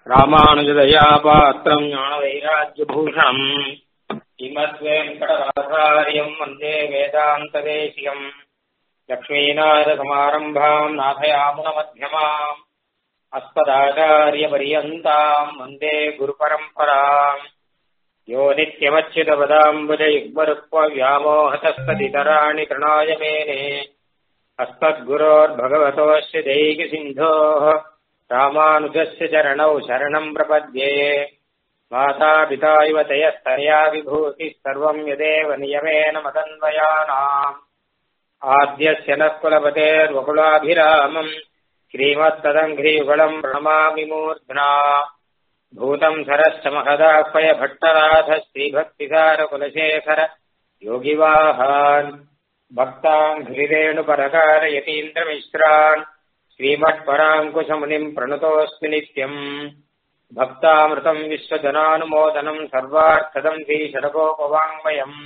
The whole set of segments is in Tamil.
ராமானுஜதயா பாத்திரம் ஞானவைராஜ்யபூஷணம் ஸ்ரீமத்வேங்கடராச்சாரியம் வந்தே வேதாந்ததேசியம் லக்ஷ்மீநாதசமாரம்பாம் நாதயாமுனமध्यமாம் अस्मदाचार्यपर्यन्ताम् वन्दे गुरुपरम्पराम् यो नित्यमच्युतपदाम्बुजयुग्मरुक्वव्यामोहतस्तदितराणि तृणाय मेने अस्मद्गुरोर्भगवतोऽस्य दैकसिन्धोः रामानुजस्य चरणौ शरणम् प्रपद्ये मातापिता इव तयस्तनया विभूतिः सर्वम् यदेव नियमेन मदन्वयानाम् आद्यस्य नः कुलपतेर्वकुलाभिरामम् श्रीमत्तदङ्घ्रीयुगलम् प्रणमामि मूर्ध्ना भूतम् सरश्च महदाह्वय भट्टराध श्रीभक्तिसारकुलशेखर योगिवाहान् भक्ताङ्घ्रिरेणुपरकार यतीन्द्रमिश्रान् श्रीमत्पराङ्कुशमुनिम् प्रणतोऽस्मि नित्यम् भक्तामृतम् विश्वजनानुमोदनम् सर्वार्थदम् श्रीषडकोपवाङ्मयम्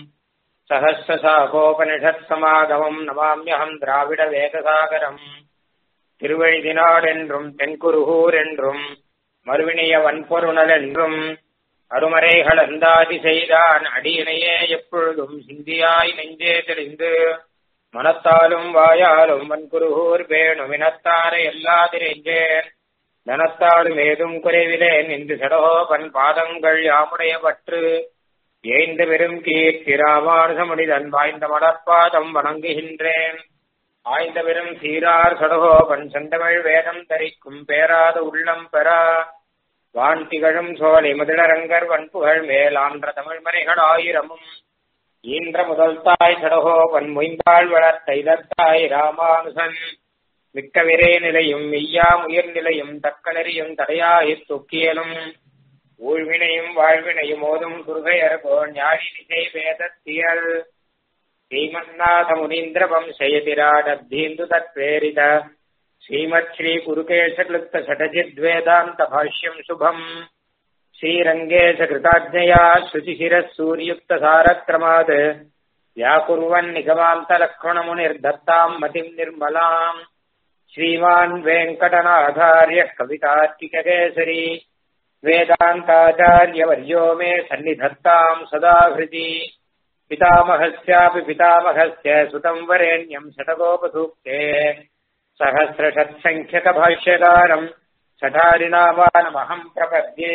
सहस्रशाकोपनिषत्समागमम् नमाम्यहम् द्राविडवेदसागरम् திருவழிதினாடென்றும் தென்குருகூர் என்றும் மறுவினிய வன்பொருணல் என்றும் அருமறைகள் அந்தாதி செய்தான் அடியினையே எப்பொழுதும் சிந்தியாய் நெஞ்சே தெளிந்து மனத்தாலும் வாயாலும் வன்குருகூர் பேணும் இனத்தாரை எல்லாதிரைஞ்சேன் தனத்தாலும் ஏதும் குறைவிலேன் என்று சடகோபன் பாதங்கள் யாமுடைய பற்று ஏய்ந்த பெரும் கீர்த்தி ராமானுசமுனிதன் வாய்ந்த மலர்பாதம் வணங்குகின்றேன் ஆய்ந்த பெரும் சீரார் சடகோபன் செந்தமிழ் வேதம் தரிக்கும் பேராத உள்ளம் பெறா வான் திகழும் சோலை முதலரங்கர் வன்புகழ் மேலான்ற தமிழ் மறைகள் ஆயிரமும் ஈன்ற முதல் தாய் சடகோபன் மொய்ந்தாள் வளர்த்த இதத்தாய் ராமானுசன் மிக்க விரே நிலையும் மெய்யாம் உயிர் நிலையும் தக்க நெறியும் தடையாயித் தொக்கியலும் ஊழ்வினையும் வாழ்வினையும் ஓதும் குருகையர் போல் ஞாழி திசை வேதத்தியல் श्रीमन्नाथमुनीन्द्र वंशयतिराडब्धीन्दु तत्प्रेरित श्रीमत् श्रीकुरुकेशक्लुप्त षटजिद्वेदान्त भाष्यम् शुभम् श्रीरङ्गेश कृताज्ञया श्रुतिशिरः सूर्युक्त सारक्रमात् व्याकुर्वन् निगमान्तलक्ष्मणमुनिर्दत्ताम् मतिम् निर्मलाम् श्रीमान् वेङ्कटनाथार्यः कवितार्किककेसरी वेदान्ताचार्यवर्यो मे सन्निधत्ताम् सदा हृदि पितामहस्यापि पितामहस्य सुतम् वरेण्यम् शतकोपसूक्ते सहस्रषट्सङ्ख्यकभाष्यकारम् शठारिनामानमहम् प्रपद्ये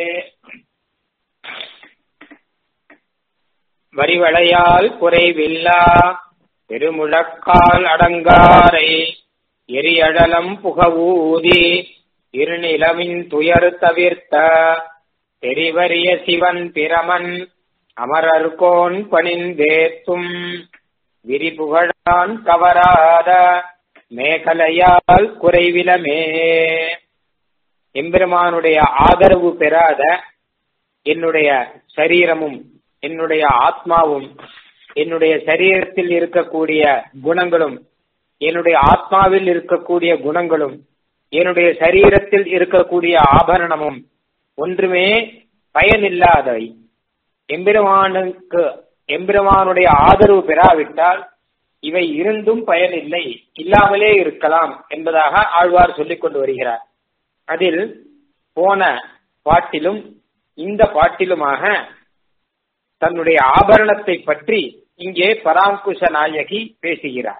வரிவளையால் குறைவில்லா பெருமுழக்கால் அடங்காரை எரியழலம் புகவூதி இருநிலமின் துயர் தவிர்த்த தெரிவரிய சிவன் பிரமன் அமரர்கோன் பணிந்தேத்தும் விரிபுகழான் கவராத மேகலையால் குறைவிலமே எம்பெருமானுடைய ஆதரவு பெறாத என்னுடைய சரீரமும் என்னுடைய ஆத்மாவும் என்னுடைய சரீரத்தில் இருக்கக்கூடிய குணங்களும் என்னுடைய ஆத்மாவில் இருக்கக்கூடிய குணங்களும் என்னுடைய சரீரத்தில் இருக்கக்கூடிய ஆபரணமும் ஒன்றுமே பயனில்லாதவை எம்பெருமானுக்கு எம்பெருமானுடைய ஆதரவு பெறாவிட்டால் இவை இருந்தும் பயனில்லை இல்லாமலே இருக்கலாம் என்பதாக ஆழ்வார் சொல்லிக் கொண்டு வருகிறார் அதில் போன பாட்டிலும் இந்த பாட்டிலுமாக தன்னுடைய ஆபரணத்தை பற்றி இங்கே பராங்குஷ நாயகி பேசுகிறார்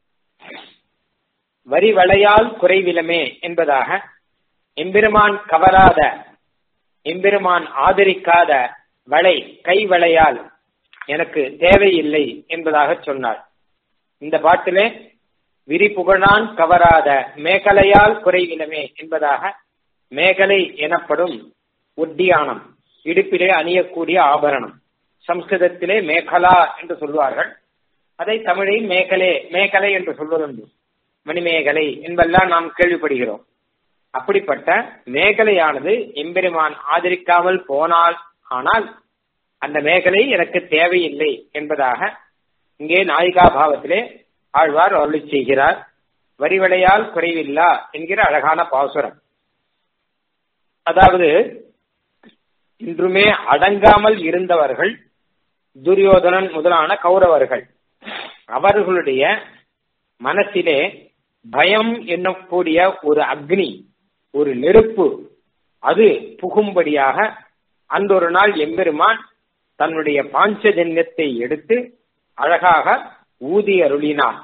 வரி வளையால் குறைவிலமே என்பதாக எம்பெருமான் கவராத எம்பெருமான் ஆதரிக்காத வளை கை வளையால் எனக்கு தேவையில்லை என்பதாக சொன்னாள் இந்த பாட்டிலே விரிபுகழான் கவராத மேகலையால் குறைவிலமே என்பதாக மேகலை எனப்படும் ஒட்டியானம் இடுப்பிலே அணியக்கூடிய ஆபரணம் சம்ஸ்கிருதத்திலே மேகலா என்று சொல்வார்கள் அதை தமிழில் மேகலே மேகலை என்று சொல்வதுண்டு மணிமேகலை என்பெல்லாம் நாம் கேள்விப்படுகிறோம் அப்படிப்பட்ட மேகலையானது எம்பெருமான் ஆதரிக்காமல் போனால் ஆனால் அந்த மேகலை எனக்கு தேவையில்லை என்பதாக இங்கே நாயிகா பாவத்திலே ஆழ்வார் அருளி செய்கிறார் வரிவடையால் குறைவில்லா என்கிற அழகான பாசுரம் அதாவது இன்றுமே அடங்காமல் இருந்தவர்கள் துரியோதனன் முதலான கௌரவர்கள் அவர்களுடைய மனசிலே பயம் என்னக்கூடிய ஒரு அக்னி ஒரு நெருப்பு அது புகும்படியாக அன்றொரு நாள் எம்பெருமான் தன்னுடைய பாஞ்சஜன்யத்தை எடுத்து அழகாக ஊதி அருளினான்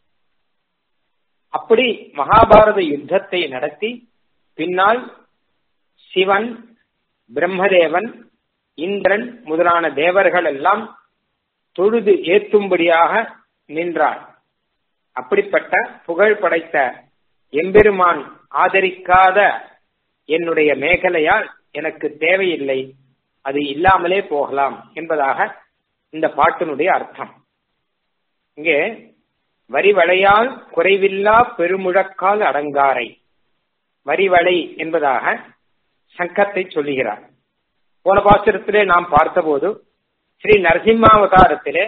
அப்படி மகாபாரத யுத்தத்தை நடத்தி பின்னால் சிவன் பிரம்மதேவன் இந்திரன் முதலான தேவர்கள் எல்லாம் தொழுது ஏத்தும்படியாக நின்றார் அப்படிப்பட்ட புகழ் படைத்த எம்பெருமான் ஆதரிக்காத என்னுடைய மேகலையால் எனக்கு தேவையில்லை அது இல்லாமலே போகலாம் என்பதாக இந்த பாட்டினுடைய அர்த்தம் இங்கே வரிவளையால் குறைவில்லா பெருமுழக்கால் அடங்காரை வரிவளை என்பதாக சங்கத்தை சொல்லுகிறார் போன பாசுரத்திலே நாம் பார்த்தபோது ஸ்ரீ நரசிம்மாவதாரத்திலே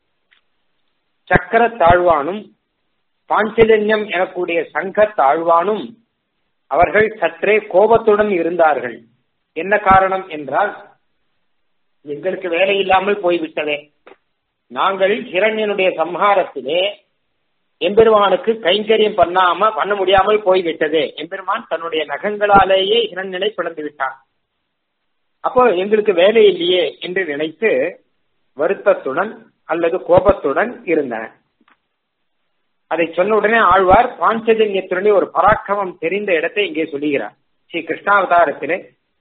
சக்கர தாழ்வானும் பாஞ்சஜன்யம் எனக்கூடிய சங்க தாழ்வானும் அவர்கள் சற்றே கோபத்துடன் இருந்தார்கள் என்ன காரணம் என்றால் எங்களுக்கு வேலை இல்லாமல் போய்விட்டதே நாங்கள் ஹிரண்யனுடைய சம்ஹாரத்திலே எம்பெருமானுக்கு கைங்கரியம் பண்ணாம பண்ண முடியாமல் போய்விட்டதே எம்பெருமான் தன்னுடைய நகங்களாலேயே ஹிரண்யனை பிளந்து விட்டான் அப்போ எங்களுக்கு வேலை இல்லையே என்று நினைத்து வருத்தத்துடன் அல்லது கோபத்துடன் இருந்தன அதை சொன்ன உடனே ஆழ்வார் பாஞ்சஜன்யத்தினுடைய ஒரு பராக்கிரமம் தெரிந்த இடத்தை இங்கே சொல்லுகிறார் ஸ்ரீ கிருஷ்ணாவதாரத்திலே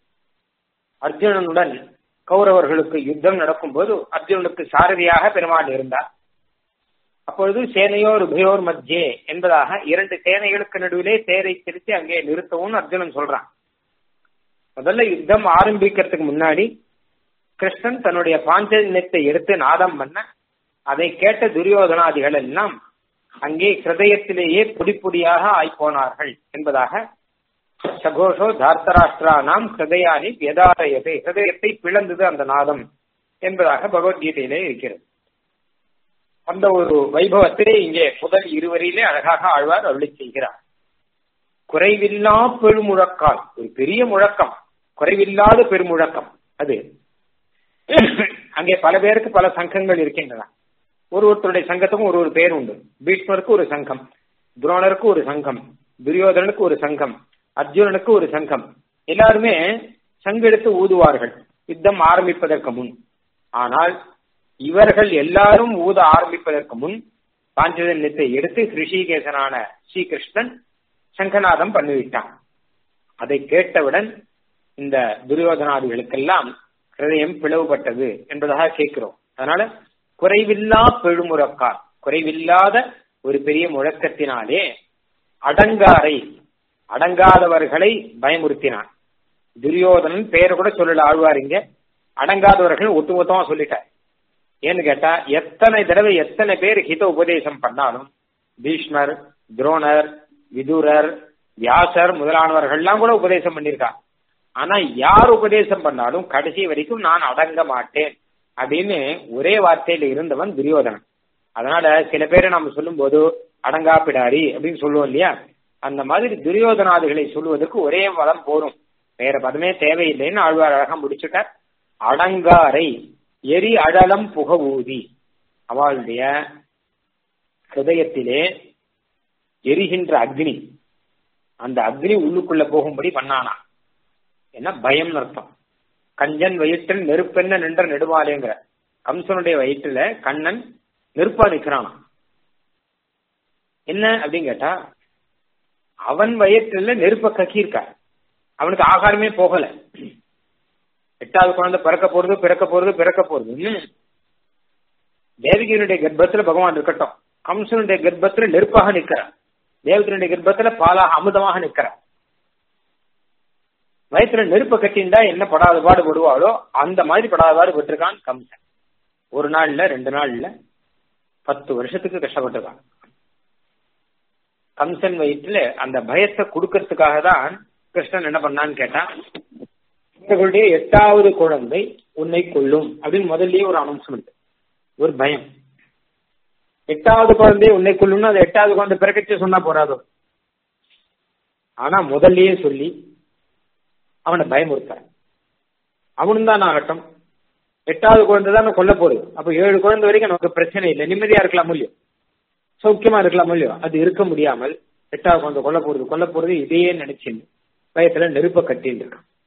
அர்ஜுனனுடன் கௌரவர்களுக்கு யுத்தம் நடக்கும் போது அர்ஜுனனுக்கு சாரதியாக பெருமாள் இருந்தார் அப்பொழுது சேனையோர் உபயோர் மத்தியே என்பதாக இரண்டு சேனைகளுக்கு நடுவிலே தேரை திருத்தி அங்கே நிறுத்தவும் அர்ஜுனன் சொல்றான் முதல்ல யுத்தம் ஆரம்பிக்கிறதுக்கு முன்னாடி கிருஷ்ணன் தன்னுடைய பாஞ்சஜன்யத்தை எடுத்து நாதம் பண்ண அதை கேட்ட துரியோதனாதிகள் எல்லாம் அங்கே ஹிருதயத்திலேயே பொடி பொடியாக ஆய்போனார்கள் என்பதாக சகோஷோ தார்த்தராஷ்டிரா நாம் ஹிருதயானி வியதாரயதே ஹிருதயத்தை பிளந்தது அந்த நாதம் என்பதாக பகவத்கீதையிலே இருக்கிறது அந்த ஒரு வைபவத்திலே இங்கே முதல் இருவரிலே அழகாக ஆழ்வார் அருளி செய்கிறார் குறைவில்லா பெருமுழக்கால் ஒரு பெரிய முழக்கம் குறைவில்லாத பெருமுழக்கம் அது அங்கே பல பேருக்கு பல சங்கங்கள் இருக்கின்றன ஒரு ஒருத்தருடைய சங்கத்துக்கும் ஒரு ஒரு பேர் உண்டு பீஷ்மருக்கு ஒரு சங்கம் துரோணருக்கு ஒரு சங்கம் துரியோதனனுக்கு ஒரு சங்கம் அர்ஜுனனுக்கு ஒரு சங்கம் எல்லாருமே சங்கெடுத்து ஊதுவார்கள் யுத்தம் ஆரம்பிப்பதற்கு முன் ஆனால் இவர்கள் எல்லாரும் ஊத ஆரம்பிப்பதற்கு முன் பாஞ்சஜன்யத்தை எடுத்து ரிஷிகேசனான ஸ்ரீகிருஷ்ணன் சங்கநாதம் பண்ணிவிட்டான் அதை கேட்டவுடன் இந்த துரியோதனாதிகளுக்கெல்லாம் ஹிருதயம் பிளவுபட்டது என்பதாக கேட்கிறோம் அதனால குறைவில்லா பெழுமுழக்கால் குறைவில்லாத ஒரு பெரிய முழக்கத்தினாலே அடங்காரை அடங்காதவர்களை பயமுறுத்தினான் துரியோதனன் பெயரை கூட சொல்லல ஆழ்வார் இங்க அடங்காதவர்கள் ஒட்டுமொத்தமா சொல்லிட்டார் ஏன்னு கேட்டா எத்தனை தடவை எத்தனை பேர் ஹித உபதேசம் பண்ணாலும் பீஷ்மர் துரோணர் விதுரர் வியாசர் முதலானவர்கள்லாம் கூட உபதேசம் பண்ணிருக்காங்க ஆனா யார் உபதேசம் பண்ணாலும் கடைசி வரைக்கும் நான் அடங்க மாட்டேன் அப்படின்னு ஒரே வார்த்தையில இருந்தவன் துரியோதனன் அதனால சில பேரை நம்ம சொல்லும் போது அடங்கா பிடாரி அப்படின்னு சொல்லுவோம் இல்லையா அந்த மாதிரி துரியோதனாதிகளை சொல்லுவதற்கு ஒரே பதம் போரும் வேற பதமே தேவையில்லைன்னு ஆழ்வார் அழகா முடிச்சுட்டார் அடங்காரை எரி அழலம் புக ஊதி அவளுடைய ஹிருதயத்திலே எரிகின்ற அக்னி அந்த அக்னி உள்ளுக்குள்ள போகும்படி பண்ணானா என்ன பயம் அர்த்தம் கஞ்சன் வயிற்றில் நெருப்பென்ன நின்ற நெடுமாலேங்கிற கம்சனுடைய வயிற்றுல கண்ணன் நெருப்பா நிக்கிறானா என்ன அப்படின்னு கேட்டா அவன் வயிற்றுல நெருப்ப கக்கியிருக்கார் அவனுக்கு ஆகாரமே போகல எட்டாவது குழந்தை பிறக்க போறது பிறக்க போறது பிறக்க போறது தேவகியனுடைய கர்ப்பத்துல பகவான் இருக்கட்டும் கம்சனுடைய கர்ப்பத்துல நெருப்பாக நிக்கிறார் தேவகியனுடைய கர்ப்பத்துல பாலாக அமுதமாக நிக்கிறார் வயத்துல நெருப்ப கட்டிண்டா என்ன படாத பாடு படுவாளோ அந்த மாதிரி படாத பாடு பட்டிருக்கான் கம்சன் ஒரு நாள்ல ரெண்டு நாள்ல பத்து வருஷத்துக்கு கஷ்டப்பட்டிருக்கான் கம்சன் வயிற்றுல அந்த பயத்தை கொடுக்கறதுக்காக தான் கிருஷ்ணன் என்ன பண்ணான்னு கேட்டா இவர்களுடைய எட்டாவது குழந்தை உன்னை கொள்ளும் அப்படின்னு முதல்லயே ஒரு அனௌன்ஸ்மெண்ட் ஒரு பயம் எட்டாவது குழந்தை உன்னை கொள்ளும்னு அது எட்டாவது குழந்தை பிறக்கச்சு சொன்னா போறாதோ ஆனா முதல்லயே சொல்லி அவனை பயமுறுத்தார் அவனும் தான் ஆகட்டும் எட்டாவது குழந்தை தான் கொல்ல போறது அப்ப ஏழு குழந்தை வரைக்கும் நமக்கு பிரச்சனை இல்லை நிம்மதியா இருக்கலாம் முடியும் சௌக்கியமா இருக்கலாம் முடியும் அது இருக்க முடியாமல் எட்டாவது குழந்தை கொல்ல போறது கொல்ல போறது இதையே நினைச்சுன்னு பயத்துல நெருப்ப கட்டின்னு இருக்கான்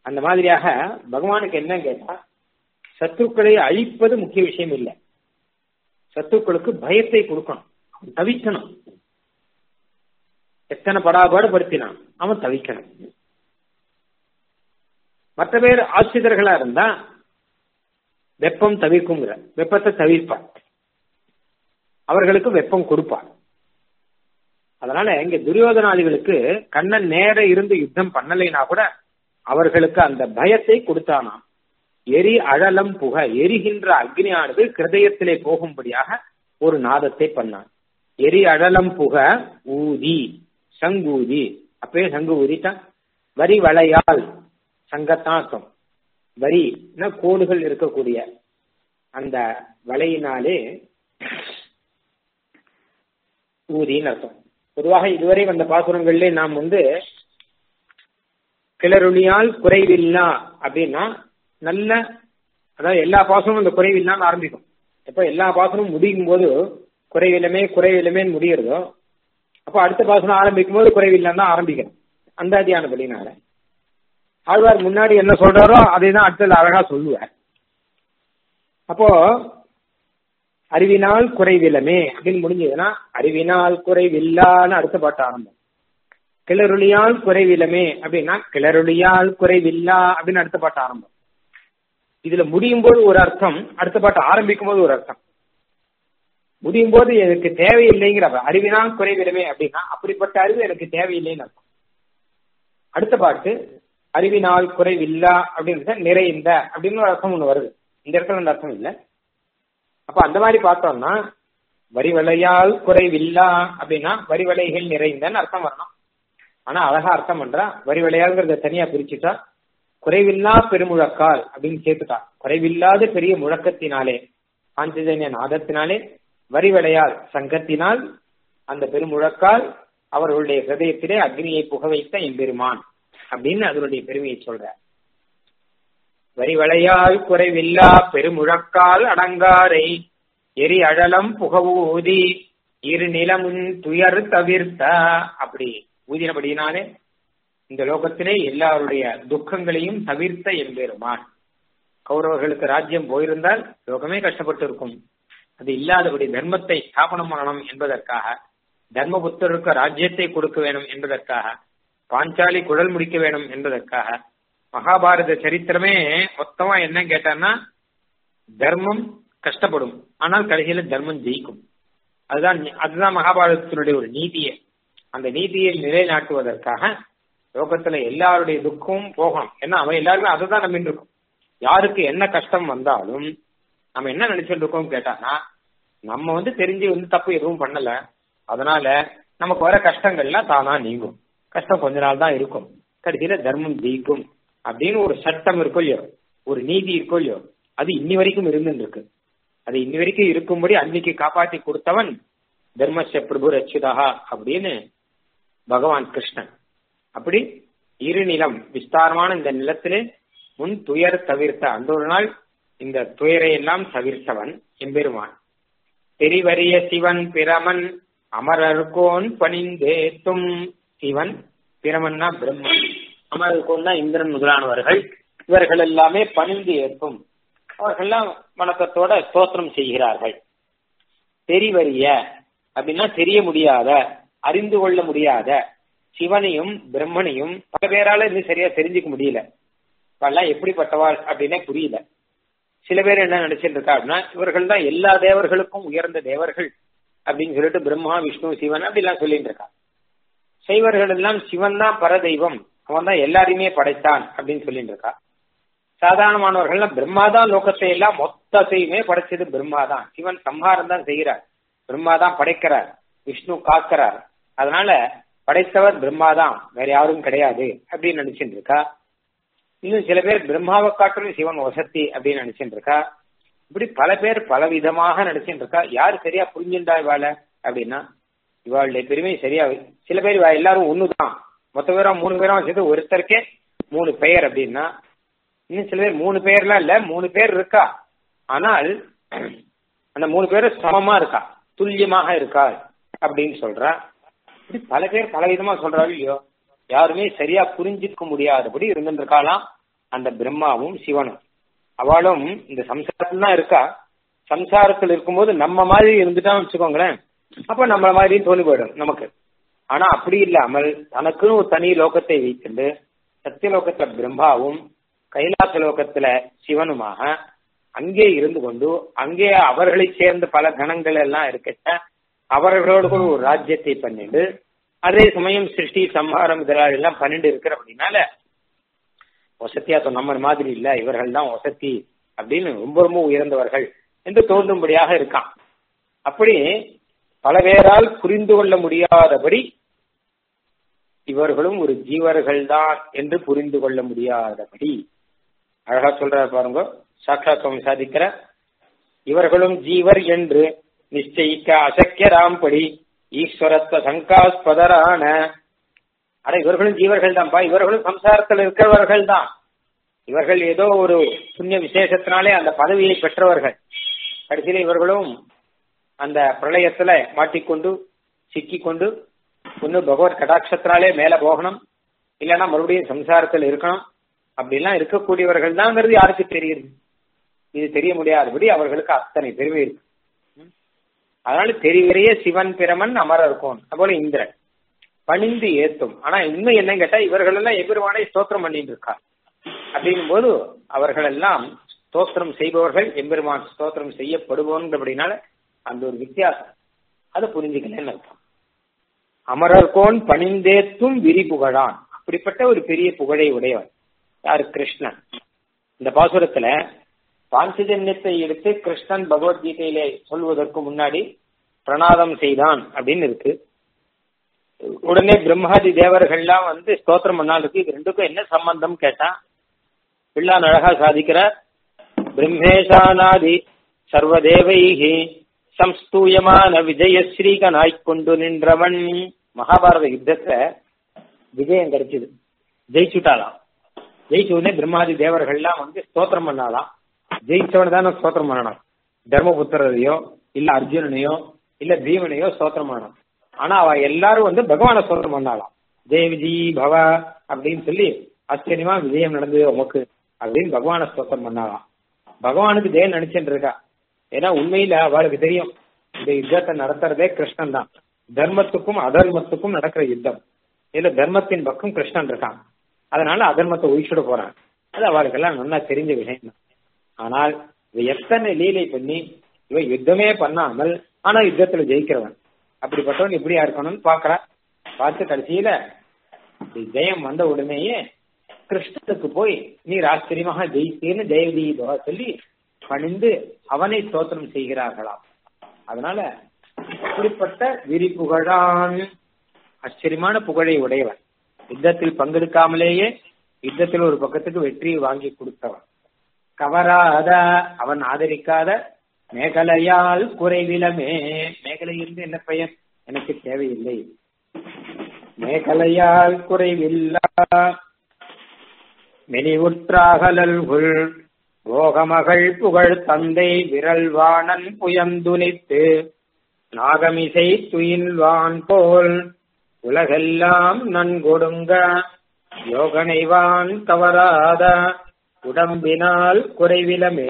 அந்த மாதிரியாக பகவானுக்கு என்ன கேட்டா சத்துருக்களை அழிப்பது முக்கிய விஷயம் இல்லை சத்துருக்களுக்கு பயத்தை கொடுக்கணும் அவன் தவிக்கணும் எத்தனை படாபாடு படுத்தினான் அவன் தவிக்கணும் மற்ற பேர் ஆசிரியர்களா இருந்தா வெப்பம் தவிர்க்குங்கிற வெப்பத்தை தவிர்ப்பார் அவர்களுக்கு வெப்பம் கொடுப்பார் அதனால இங்க துரியோதனாதிகளுக்கு கண்ணன் நேர இருந்து யுத்தம் பண்ணலைனா கூட அவர்களுக்கு அந்த பயத்தை கொடுத்தானாம் எரி அழலம் புக எரிகின்ற அக்னியானது கிருதயத்திலே போகும்படியாக ஒரு நாதத்தை பண்ணான் எரி அழலம் புக ஊதி சங்கூதி அப்பயே சங்கு ஊதிட்டான் வரி வளையால் சங்கத்தாக்கம் வரி கோடுகள் இருக்கக்கூடிய அந்த வலையினாலே ஊதின்னு அர்த்தம் பொதுவாக இதுவரை வந்த பாசுரங்கள்ல நாம் வந்து கிளறுளியால் குறைவில்லா அப்படின்னா நல்ல அதாவது எல்லா பாசனமும் அந்த குறைவில்லான்னு ஆரம்பிக்கும் எப்ப எல்லா பாசனமும் முடியும் போது குறைவிலமே குறைவிலமே முடியறதோ அப்போ அடுத்த பாசனம் ஆரம்பிக்கும் போது குறைவில்லான்னு தான் ஆரம்பிக்கணும் அந்த அதியானபடினால ஆழ்வார் முன்னாடி என்ன சொல்றாரோ அதை தான் அடுத்தது அழகா சொல்லுவார் அப்போ அறிவினால் குறைவிலமே அப்படின்னு முடிஞ்சதுன்னா அறிவினால் குறைவில்லான்னு அடுத்த பாட்டு ஆரம்பம் கிளறுளியால் குறைவிலமே அப்படின்னா கிளறுளியால் குறைவில்லா அப்படின்னு அடுத்த பாட்டு ஆரம்பம் இதுல முடியும் போது ஒரு அர்த்தம் அடுத்த பாட்டு ஆரம்பிக்கும் போது ஒரு அர்த்தம் முடியும் போது எனக்கு தேவையில்லைங்கிற அறிவினால் குறைவிலமே அப்படின்னா அப்படிப்பட்ட அறிவு எனக்கு தேவையில்லைன்னு அர்த்தம் அடுத்த பாட்டு அறிவினால் குறைவில்லா அப்படின்னு நிறைந்த அப்படின்னு ஒரு அர்த்தம் ஒண்ணு வருது இந்த இடத்துல அந்த அர்த்தம் இல்லை அப்ப அந்த மாதிரி பார்த்தோம்னா வரிவலையால் குறைவில்லா அப்படின்னா வரிவலைகள் நிறைந்தன்னு அர்த்தம் வரணும் ஆனா அழகா அர்த்தம் பண்றா வரிவலையாள்ங்கிறத தனியா பிரிச்சுட்டா குறைவில்லா பெருமுழக்கால் அப்படின்னு சேர்த்துட்டா குறைவில்லாத பெரிய முழக்கத்தினாலே பாஞ்சஜன்ய நாதத்தினாலே வரிவலையால் சங்கத்தினால் அந்த பெருமுழக்கால் அவர்களுடைய ஹிருதயத்திலே அக்னியை புக வைத்த எம்பெருமான் அப்படின்னு அதனுடைய பெருமையை சொல்ற வரிவளையால் குறைவில்லா பெருமுழக்கால் அடங்காரை எரி அழலம் புகவூதி இரு நிலமுன் துயர் தவிர்த்த அப்படி ஊதினபடியினாலே இந்த லோகத்திலே எல்லாருடைய துக்கங்களையும் தவிர்த்த எம்பெருமான் கௌரவர்களுக்கு ராஜ்யம் போயிருந்தால் லோகமே கஷ்டப்பட்டு இருக்கும் அது இல்லாதபடி தர்மத்தை ஸ்தாபனம் பண்ணணும் என்பதற்காக தர்மபுத்தருக்கு ராஜ்யத்தை கொடுக்க வேணும் என்பதற்காக பாஞ்சாலி குழல் முடிக்க வேணும் என்பதற்காக மகாபாரத சரித்திரமே மொத்தமா என்ன கேட்டான்னா தர்மம் கஷ்டப்படும் ஆனால் கடைசியில தர்மம் ஜெயிக்கும் அதுதான் அதுதான் மகாபாரதத்தினுடைய ஒரு நீதியே அந்த நீதியை நிலைநாட்டுவதற்காக லோகத்துல எல்லாருடைய துக்கமும் போகணும் ஏன்னா அவன் எல்லாருமே அதை தான் நம்பிட்டு இருக்கும் யாருக்கு என்ன கஷ்டம் வந்தாலும் நம்ம என்ன நினைச்சிட்டு இருக்கோம் கேட்டானா நம்ம வந்து தெரிஞ்சு வந்து தப்பு எதுவும் பண்ணல அதனால நமக்கு வர கஷ்டங்கள்லாம் தானா நீங்கும் கஷ்டம் கொஞ்ச நாள் தான் இருக்கும் கடைசியில தர்மம் ஜெயிக்கும் அப்படின்னு ஒரு சட்டம் இருக்கோ இல்லையோ ஒரு நீதி இருக்கோ இல்லையோ அது இன்னி வரைக்கும் இருந்துட்டு இருக்கு அது இன்னி வரைக்கும் இருக்கும்படி அன்னைக்கு காப்பாத்தி கொடுத்தவன் தர்மஸ்ய பிரபு ரட்சிதா அப்படின்னு பகவான் கிருஷ்ணன் அப்படி இரு நிலம் விஸ்தாரமான இந்த நிலத்திலே முன் துயர் தவிர்த்த அந்த ஒரு நாள் இந்த துயரை எல்லாம் தவிர்த்தவன் எம்பெருமான் தெரிவறிய சிவன் பிரமன் அமரர்கோன் பணிந்தேத்தும் சிவன் பிரமன்னா பிரம்மன் அமரர்கோன் தான் இந்திரன் முதலானவர்கள் இவர்கள் எல்லாமே பணிந்து ஏற்கும் அவர்கள்லாம் வணக்கத்தோட ஸ்தோத்திரம் செய்கிறார்கள் தெரிவறிய அப்படின்னா தெரிய முடியாத அறிந்து கொள்ள முடியாத சிவனையும் பிரம்மனையும் பல பேரால இன்னும் சரியா தெரிஞ்சுக்க முடியல இப்பெல்லாம் எப்படிப்பட்டவாள் அப்படின்னே புரியல சில பேர் என்ன நினைச்சிட்டு இருக்கா அப்படின்னா இவர்கள் தான் எல்லா தேவர்களுக்கும் உயர்ந்த தேவர்கள் அப்படின்னு சொல்லிட்டு பிரம்மா விஷ்ணு சிவன் அப்படிலாம் சொல்லிட்டு இருக்கா சைவர்கள் எல்லாம் சிவன் தான் பரதெய்வம் அவன் தான் எல்லாரையுமே படைத்தான் அப்படின்னு சொல்லிட்டு இருக்கா சாதாரணமானவர்கள்லாம் பிரம்மா தான் லோகத்தை எல்லாம் மொத்தத்தையுமே படைச்சது பிரம்மா தான் சிவன் சம்ஹாரம் தான் செய்கிறார் பிரம்மா தான் படைக்கிறார் விஷ்ணு காக்கிறார் அதனால படைத்தவர் பிரம்மா தான் வேற யாரும் கிடையாது அப்படின்னு நினைச்சிட்டு இருக்கா இன்னும் சில பேர் பிரம்மாவை காட்டிலும் சிவன் வசத்தி அப்படின்னு நினைச்சிட்டு இருக்கா இப்படி பல பேர் பல விதமாக நினைச்சிட்டு இருக்கா யாரு சரியா புரிஞ்சுண்டா இவாள அப்படின்னா இவாளுடைய பெருமை சரியா சில பேர் இவ எல்லாரும் ஒண்ணுதான் மொத்த பேரும் மூணு பேரும் சேர்த்து ஒருத்தருக்கே மூணு பெயர் அப்படின்னா இன்னும் சில பேர் மூணு பேர்லாம் இல்ல மூணு பேர் இருக்கா ஆனால் அந்த மூணு பேரும் சமமா இருக்கா துல்லியமாக இருக்கா அப்படின்னு சொல்றா இப்படி பல பேர் பல விதமா சொல்றாரு இல்லையோ யாருமே சரியா புரிஞ்சுக்க முடியாதபடி இருந்துட்டு இருக்காளாம் அந்த பிரம்மாவும் சிவனும் அவளும் இந்த சம்சாரத்துல தான் இருக்கா சம்சாரத்தில் இருக்கும்போது நம்ம மாதிரி இருந்துட்டான்னு வச்சுக்கோங்களேன் அப்ப நம்மள மாதிரி தோணி போயிடும் நமக்கு ஆனா அப்படி இல்லாமல் தனக்குன்னு ஒரு தனி லோகத்தை வைத்துண்டு சத்தியலோகத்துல பிரம்மாவும் கைலாச லோகத்துல சிவனுமாக அங்கே இருந்து கொண்டு அங்கே அவர்களை சேர்ந்த பல கணங்கள் எல்லாம் இருக்கட்ட அவர்களோடு கூட ஒரு ராஜ்யத்தை பண்ணிட்டு அதே சமயம் சிருஷ்டி சம்ஹாரம் இதெல்லாம் எல்லாம் பண்ணிட்டு இருக்கிற அப்படின்னால வசத்தியா நம்ம மாதிரி இல்ல இவர்கள் தான் வசத்தி அப்படின்னு ரொம்ப ரொம்ப உயர்ந்தவர்கள் என்று தோன்றும்படியாக இருக்கான் அப்படி பல பேரால் புரிந்து கொள்ள முடியாதபடி இவர்களும் ஒரு ஜீவர்கள் தான் என்று புரிந்து கொள்ள முடியாதபடி அழகா சொல்றாரு பாருங்க சாட்சாத் சுவாமி சாதிக்கிற இவர்களும் ஜீவர் என்று நிச்சயிக்க அசக்கியராம்படி ஈஸ்வரத்துவ சங்காஸ்பதரான அட இவர்களும் ஜீவர்கள் தான்ப்பா இவர்களும் சம்சாரத்தில் இருக்கிறவர்கள் தான் இவர்கள் ஏதோ ஒரு புண்ணிய விசேஷத்தினாலே அந்த பதவியை பெற்றவர்கள் கடைசியில இவர்களும் அந்த பிரளயத்துல மாட்டிக்கொண்டு சிக்கிக்கொண்டு ஒன்று பகவத் கடாட்சத்தினாலே மேல போகணும் இல்லைன்னா மறுபடியும் சம்சாரத்தில் இருக்கணும் அப்படிலாம் இருக்கக்கூடியவர்கள் தான்ங்கிறது யாருக்கு தெரியுது இது தெரிய முடியாதபடி அவர்களுக்கு அத்தனை பெருமை இருக்கு அதனால தெரிவரையே சிவன் பிரமன் அமர இருக்கும் அதுபோல இந்திரன் பணிந்து ஏத்தும் ஆனா உண்மை என்ன கேட்டா இவர்கள் எல்லாம் எபெருமானை ஸ்தோத்திரம் பண்ணிட்டு இருக்கா அப்படிங்கும் போது அவர்கள் எல்லாம் ஸ்தோத்திரம் செய்பவர்கள் எம்பெருமான் ஸ்தோத்திரம் செய்யப்படுவோன்றபடினால அந்த ஒரு வித்தியாசம் அதை புரிஞ்சுக்கலன்னு அர்த்தம் அமரர்கோன் பணிந்தேத்தும் விரி புகழான் அப்படிப்பட்ட ஒரு பெரிய புகழை உடையவன் யாரு கிருஷ்ணன் இந்த பாசுரத்துல பாஞ்சஜன்யத்தை எடுத்து கிருஷ்ணன் பகவத்கீதையிலே சொல்வதற்கு முன்னாடி பிரணாதம் செய்தான் அப்படின்னு இருக்கு உடனே பிரம்மாதி தேவர்கள்லாம் வந்து ஸ்தோத்திரம் பண்ணாலுக்கு இது ரெண்டுக்கும் என்ன சம்பந்தம் கேட்டா பிள்ளான் அழகா சாதிக்கிறார் பிரம்மேஷானாதி சர்வதேவைகி சம்ஸ்தூயமான விஜயஸ்ரீகனாய் கொண்டு நின்றவன் மகாபாரத யுத்தத்துல விஜயம் கிடைச்சது ஜெயிச்சுட்டாலாம் ஜெயிச்ச உடனே பிரம்மாதி தேவர்கள்லாம் வந்து ஸ்தோத்திரம் பண்ணாலாம் ஜெயிச்சவன் தானே ஸ்தோத்திரம் பண்ணணும் தர்மபுத்திரையோ இல்ல அர்ஜுனனையோ இல்ல பீமனையோ ஸ்தோத்திரம் பண்ணணும் ஆனா அவ எல்லாரும் வந்து பகவான ஸ்தோத்திரம் பண்ணாலாம் தேவிஜி பவ அப்படின்னு சொல்லி ஆச்சரியமா விஜயம் நடந்தது உமக்கு அப்படின்னு பகவான ஸ்தோத்திரம் பண்ணாலாம் பகவானுக்கு தேவன் நினைச்சுட்டு இருக்கா ஏன்னா உண்மையில அவளுக்கு தெரியும் இந்த யுத்தத்தை நடத்துறதே கிருஷ்ணன் தான் தர்மத்துக்கும் அதர்மத்துக்கும் நடக்கிற யுத்தம் இதுல தர்மத்தின் பக்கம் கிருஷ்ணன் இருக்கான் அதனால அதர்மத்தை ஒழிச்சுட போறான் அது அவளுக்கெல்லாம் நல்லா தெரிஞ்ச விஷயம் தான் ஆனால் இவ எத்தனை லீலை பண்ணி இவ யுத்தமே பண்ணாமல் ஆனா யுத்தத்துல ஜெயிக்கிறவன் அப்படிப்பட்டவன் எப்படியா இருக்கணும்னு பாக்குறா பார்த்து கடைசியில ஜெயம் வந்த உடனேயே கிருஷ்ணனுக்கு போய் நீர் ஆச்சரியமாக ஜெயித்தேன்னு ஜெயவதி சொல்லி பணிந்து அவனை ஸ்தோத்திரம் செய்கிறார்களாம் அதனால அப்படிப்பட்ட விரி புகழான் ஆச்சரியமான புகழை உடையவன் யுத்தத்தில் பங்கெடுக்காமலேயே யுத்தத்தில் ஒரு பக்கத்துக்கு வெற்றியை வாங்கி கொடுத்தவன் கவராத அவன் ஆதரிக்காத மேகலையால் குறைவிலமே மேகலையிலிருந்து என்ன பெயர் எனக்கு தேவையில்லை மேகலையால் குறைவில்லா மெனிவுற்றாகலல்குள் போகமகள் புகழ் தந்தை விரல்வாணன் புயந்துனித்து நாகமிசை துயில்வான் போல் உலகெல்லாம் நன்கொடுங்க யோகனைவான் தவறாத உடம்பினால் குறைவிலமே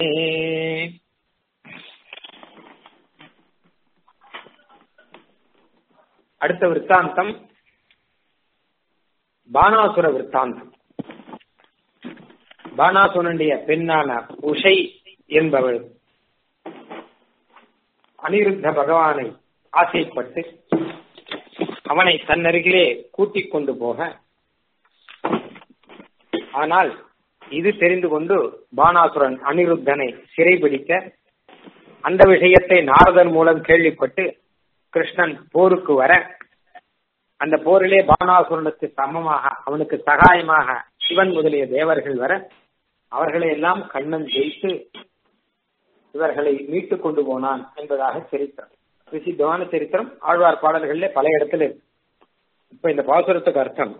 அடுத்த விற்த்தாந்தம் பானாசுர விற்த்தாந்தம் பானாசுரனுடைய பெண்ணான உஷை என்பவள் அனிருத்த பகவானை ஆசைப்பட்டு அவனை தன்னருகிலே கூட்டிக் கொண்டு போக ஆனால் இது தெரிந்து கொண்டு பானாசுரன் அனிருத்தனை சிறைபிடிக்க அந்த விஷயத்தை நாரதன் மூலம் கேள்விப்பட்டு கிருஷ்ணன் போருக்கு வர அந்த போரிலே பானாசுரனுக்கு சமமாக அவனுக்கு சகாயமாக சிவன் முதலிய தேவர்கள் வர அவர்களை எல்லாம் கண்ணன் ஜெயித்து இவர்களை மீட்டு கொண்டு போனான் என்பதாக சரித்திரம் பிரசித்தமான சரித்திரம் ஆழ்வார் பாடல்களில் பல இடத்துல இருக்கு இப்ப இந்த பாசுரத்துக்கு அர்த்தம்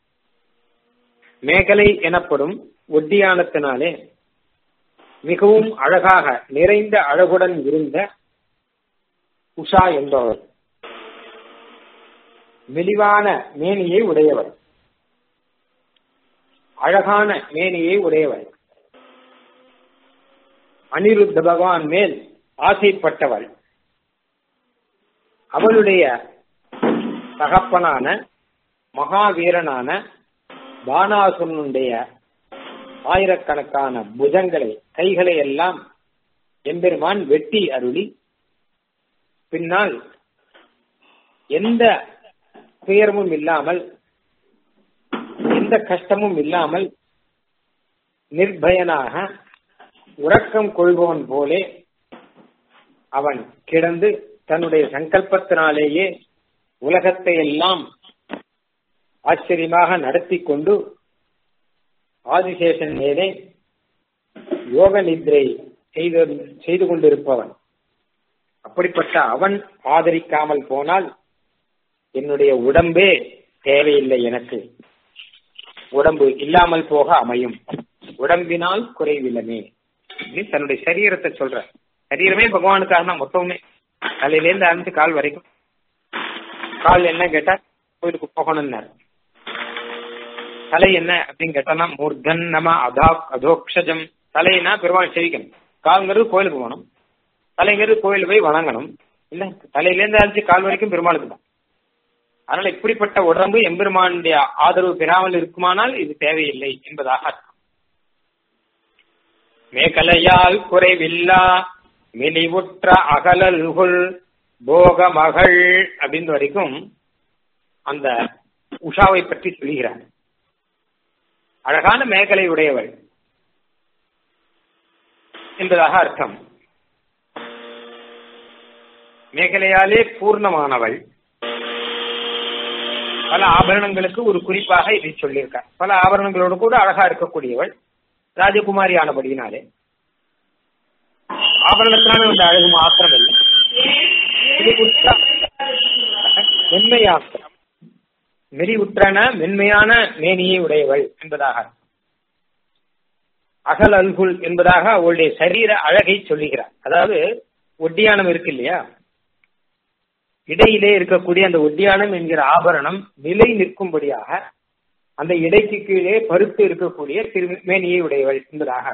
மேகலை எனப்படும் ஒட்டியானத்தினாலே மிகவும் அழகாக நிறைந்த அழகுடன் இருந்த உஷா என்பவர் மெலிவான மேனியை உடையவர் அழகான மேனியை உடையவள் அனிருத்த பகவான் மேல் ஆசைப்பட்டவள் அவளுடைய தகப்பனான மகாவீரனான பானாசுரனுடைய ஆயிரக்கணக்கான புஜங்களை கைகளை எல்லாம் எம்பெருமான் வெட்டி அருளி பின்னால் எந்த துயரமும் இல்லாமல் எந்த கஷ்டமும் இல்லாமல் நிர்பயனாக உறக்கம் கொள்பவன் போலே அவன் கிடந்து தன்னுடைய சங்கல்பத்தினாலேயே உலகத்தை எல்லாம் ஆச்சரியமாக நடத்தி கொண்டு ஆதிசேஷன் மேலே யோக நித்ரை செய்து செய்து கொண்டிருப்பவன் அப்படிப்பட்ட அவன் ஆதரிக்காமல் போனால் என்னுடைய உடம்பே தேவையில்லை எனக்கு உடம்பு இல்லாமல் போக அமையும் உடம்பினால் குறைவில்லமே தன்னுடைய சரீரத்தை சொல்ற சரீரமே பகவானுக்காக தான் மொத்தமுமே தலையிலேருந்து ஆரம்பிச்சு கால் வரைக்கும் கால் என்ன கேட்டா கோயிலுக்கு போகணும்னாரு தலை என்ன அப்படின்னு கேட்டோம்னா மூர்தன் நம அதா அதோக்ஷஜம் தலைனா பெருமாள் செவிக்கணும் கால்ங்கிறது கோயிலுக்கு போகணும் தலைங்கிறது கோயில் போய் வணங்கணும் இல்ல தலையிலேருந்து ஆரம்பிச்சு கால் வரைக்கும் பெருமாளுக்கு தான் அதனால இப்படிப்பட்ட உடம்பு எம்பெருமானுடைய ஆதரவு பெறாமல் இருக்குமானால் இது தேவையில்லை என்பதாக அர்த்தம் மேகலையால் குறைவில்லா மினிவுற்ற அகலல்குள் போக மகள் அப்படின்னு வரைக்கும் அந்த உஷாவை பற்றி சொல்கிறார் அழகான மேகலை உடையவள் என்பதாக அர்த்தம் மேகலையாலே பூர்ணமானவள் பல ஆபரணங்களுக்கு ஒரு குறிப்பாக இதை சொல்லியிருக்கார் பல ஆபரணங்களோடு கூட அழகா இருக்கக்கூடியவள் ராஜகுமாரி ஆனபடியினாலே ஆபரணத்தினால இந்த அழகு மாத்திரம் இல்லை மென்மையாக மெரிவுற்றன மென்மையான மேனியை உடையவள் என்பதாக அகல் அல்குல் என்பதாக அவளுடைய சரீர அழகை சொல்லுகிறார் அதாவது ஒட்டியானம் இருக்கு இல்லையா இடையிலே இருக்கக்கூடிய அந்த ஒட்டியானம் என்கிற ஆபரணம் நிலை நிற்கும்படியாக அந்த இடைக்கு கீழே பருத்து இருக்கக்கூடிய திருமேனியை உடையவள் என்பதாக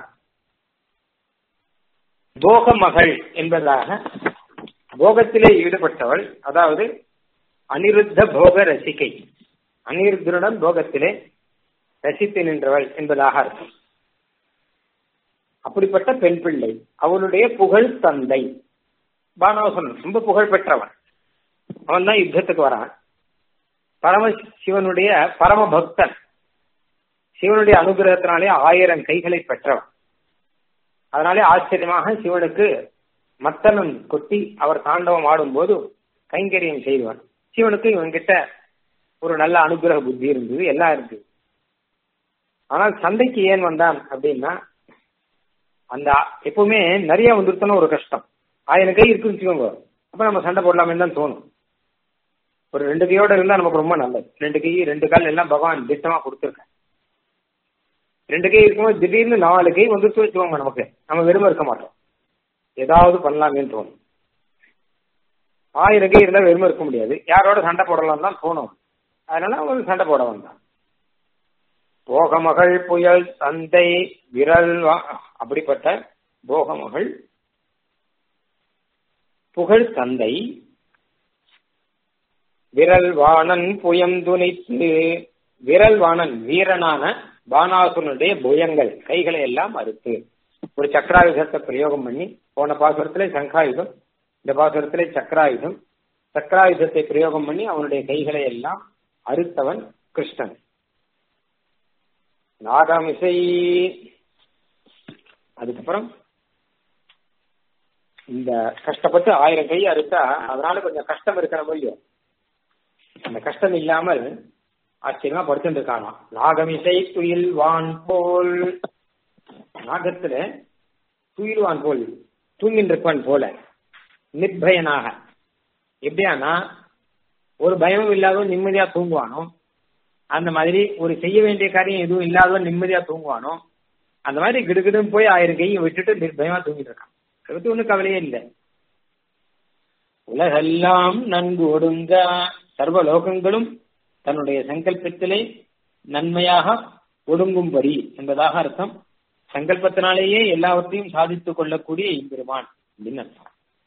போக மகள் என்பதாக போகத்திலே ஈடுபட்டவள் அதாவது அனிருத்த போக ரசிகை அனிருத்தருடன் போகத்திலே ரசித்து நின்றவள் என்பதாக அர்த்தம் அப்படிப்பட்ட பெண் பிள்ளை அவளுடைய புகழ் தந்தை பானவசன் ரொம்ப புகழ் பெற்றவன் அவன் தான் யுத்தத்துக்கு வரான் பரம சிவனுடைய பரம பக்தன் சிவனுடைய அனுகிரகத்தினாலே ஆயிரம் கைகளை பெற்றவன் அதனாலே ஆச்சரியமாக சிவனுக்கு மத்தனம் கொட்டி அவர் தாண்டவம் ஆடும்போது கைங்கரியம் செய்வான் சிவனுக்கு இவன்கிட்ட ஒரு நல்ல அனுகிரக புத்தி இருந்தது எல்லாம் இருந்தது ஆனால் சந்தைக்கு ஏன் வந்தான் அப்படின்னா அந்த எப்பவுமே நிறைய வந்துருத்தன ஒரு கஷ்டம் ஆயிரம் கை இருக்குன்னு வச்சுக்கோங்க அப்ப நம்ம சண்டை போடலாமே தான் தோணும் ஒரு ரெண்டு கையோட இருந்தா நமக்கு ரொம்ப நல்லது ரெண்டு கை ரெண்டு கால் எல்லாம் பகவான் திட்டமா கொடுத்துருக்க ரெண்டு கை இருக்கும்போது திடீர்னு நாலு கை வந்துட்டு வச்சுக்கோங்க நமக்கு நம்ம வெறுமை இருக்க மாட்டோம் ஏதாவது பண்ணலாமேன்னு தோணும் ஆயிரம் கை இருந்தா வெறுமை இருக்க முடியாது யாரோட சண்டை போடலாம் தான் தோணும் அதனால அவன் சண்டை போட வந்தான் போகமகள் புயல் தந்தை விரல் அப்படிப்பட்ட போகமகள் புகழ் தந்தை விரல் வாணன் புயம் துணித்து விரல் வாணன் வீரனான பானாசுரனுடைய புயங்கள் கைகளை எல்லாம் அறுத்து ஒரு சக்கராயுதத்தை பிரயோகம் பண்ணி போன பாசுரத்திலே சங்காயுதம் இந்த பாசுரத்திலே சக்கராயுதம் சக்கராயுதத்தை பிரயோகம் பண்ணி அவனுடைய கைகளை எல்லாம் அறுத்தவன் கிருஷ்ணன் நாகமிசை அதுக்கப்புறம் இந்த கஷ்டப்பட்டு ஆயிரம் கை அறுத்தா அதனால கொஞ்சம் கஷ்டம் இருக்கிற முடியும் அந்த கஷ்டம் இல்லாமல் ஆச்சரியமா படுத்துட்டு இருக்கானா நாகமிசை துயில் வான் போல் நாகத்துல துயில்வான் போல் தூங்கிட்டு இருப்பான் போல நிர்பயனாக எப்படியானா ஒரு பயமும் இல்லாதவன் நிம்மதியா தூங்குவானோ அந்த மாதிரி ஒரு செய்ய வேண்டிய காரியம் எதுவும் இல்லாதவன் நிம்மதியா தூங்குவானோ அந்த மாதிரி கிடுகிடுன்னு போய் ஆயிரம் கையை விட்டுட்டு நிர்பயமா தூங்கிட்டு இருக்கான் அதை பத்தி ஒன்றும் கவலையே இல்லை உலகெல்லாம் நன்கு ஒடுங்க சர்வ லோகங்களும் தன்னுடைய சங்கல்பத்திலே நன்மையாக ஒடுங்கும்படி என்பதாக அர்த்தம் சங்கல்பத்தினாலேயே எல்லாவற்றையும் சாதித்துக் கொள்ளக்கூடிய எம்பெருமான் அப்படின்னு அர்த்தம்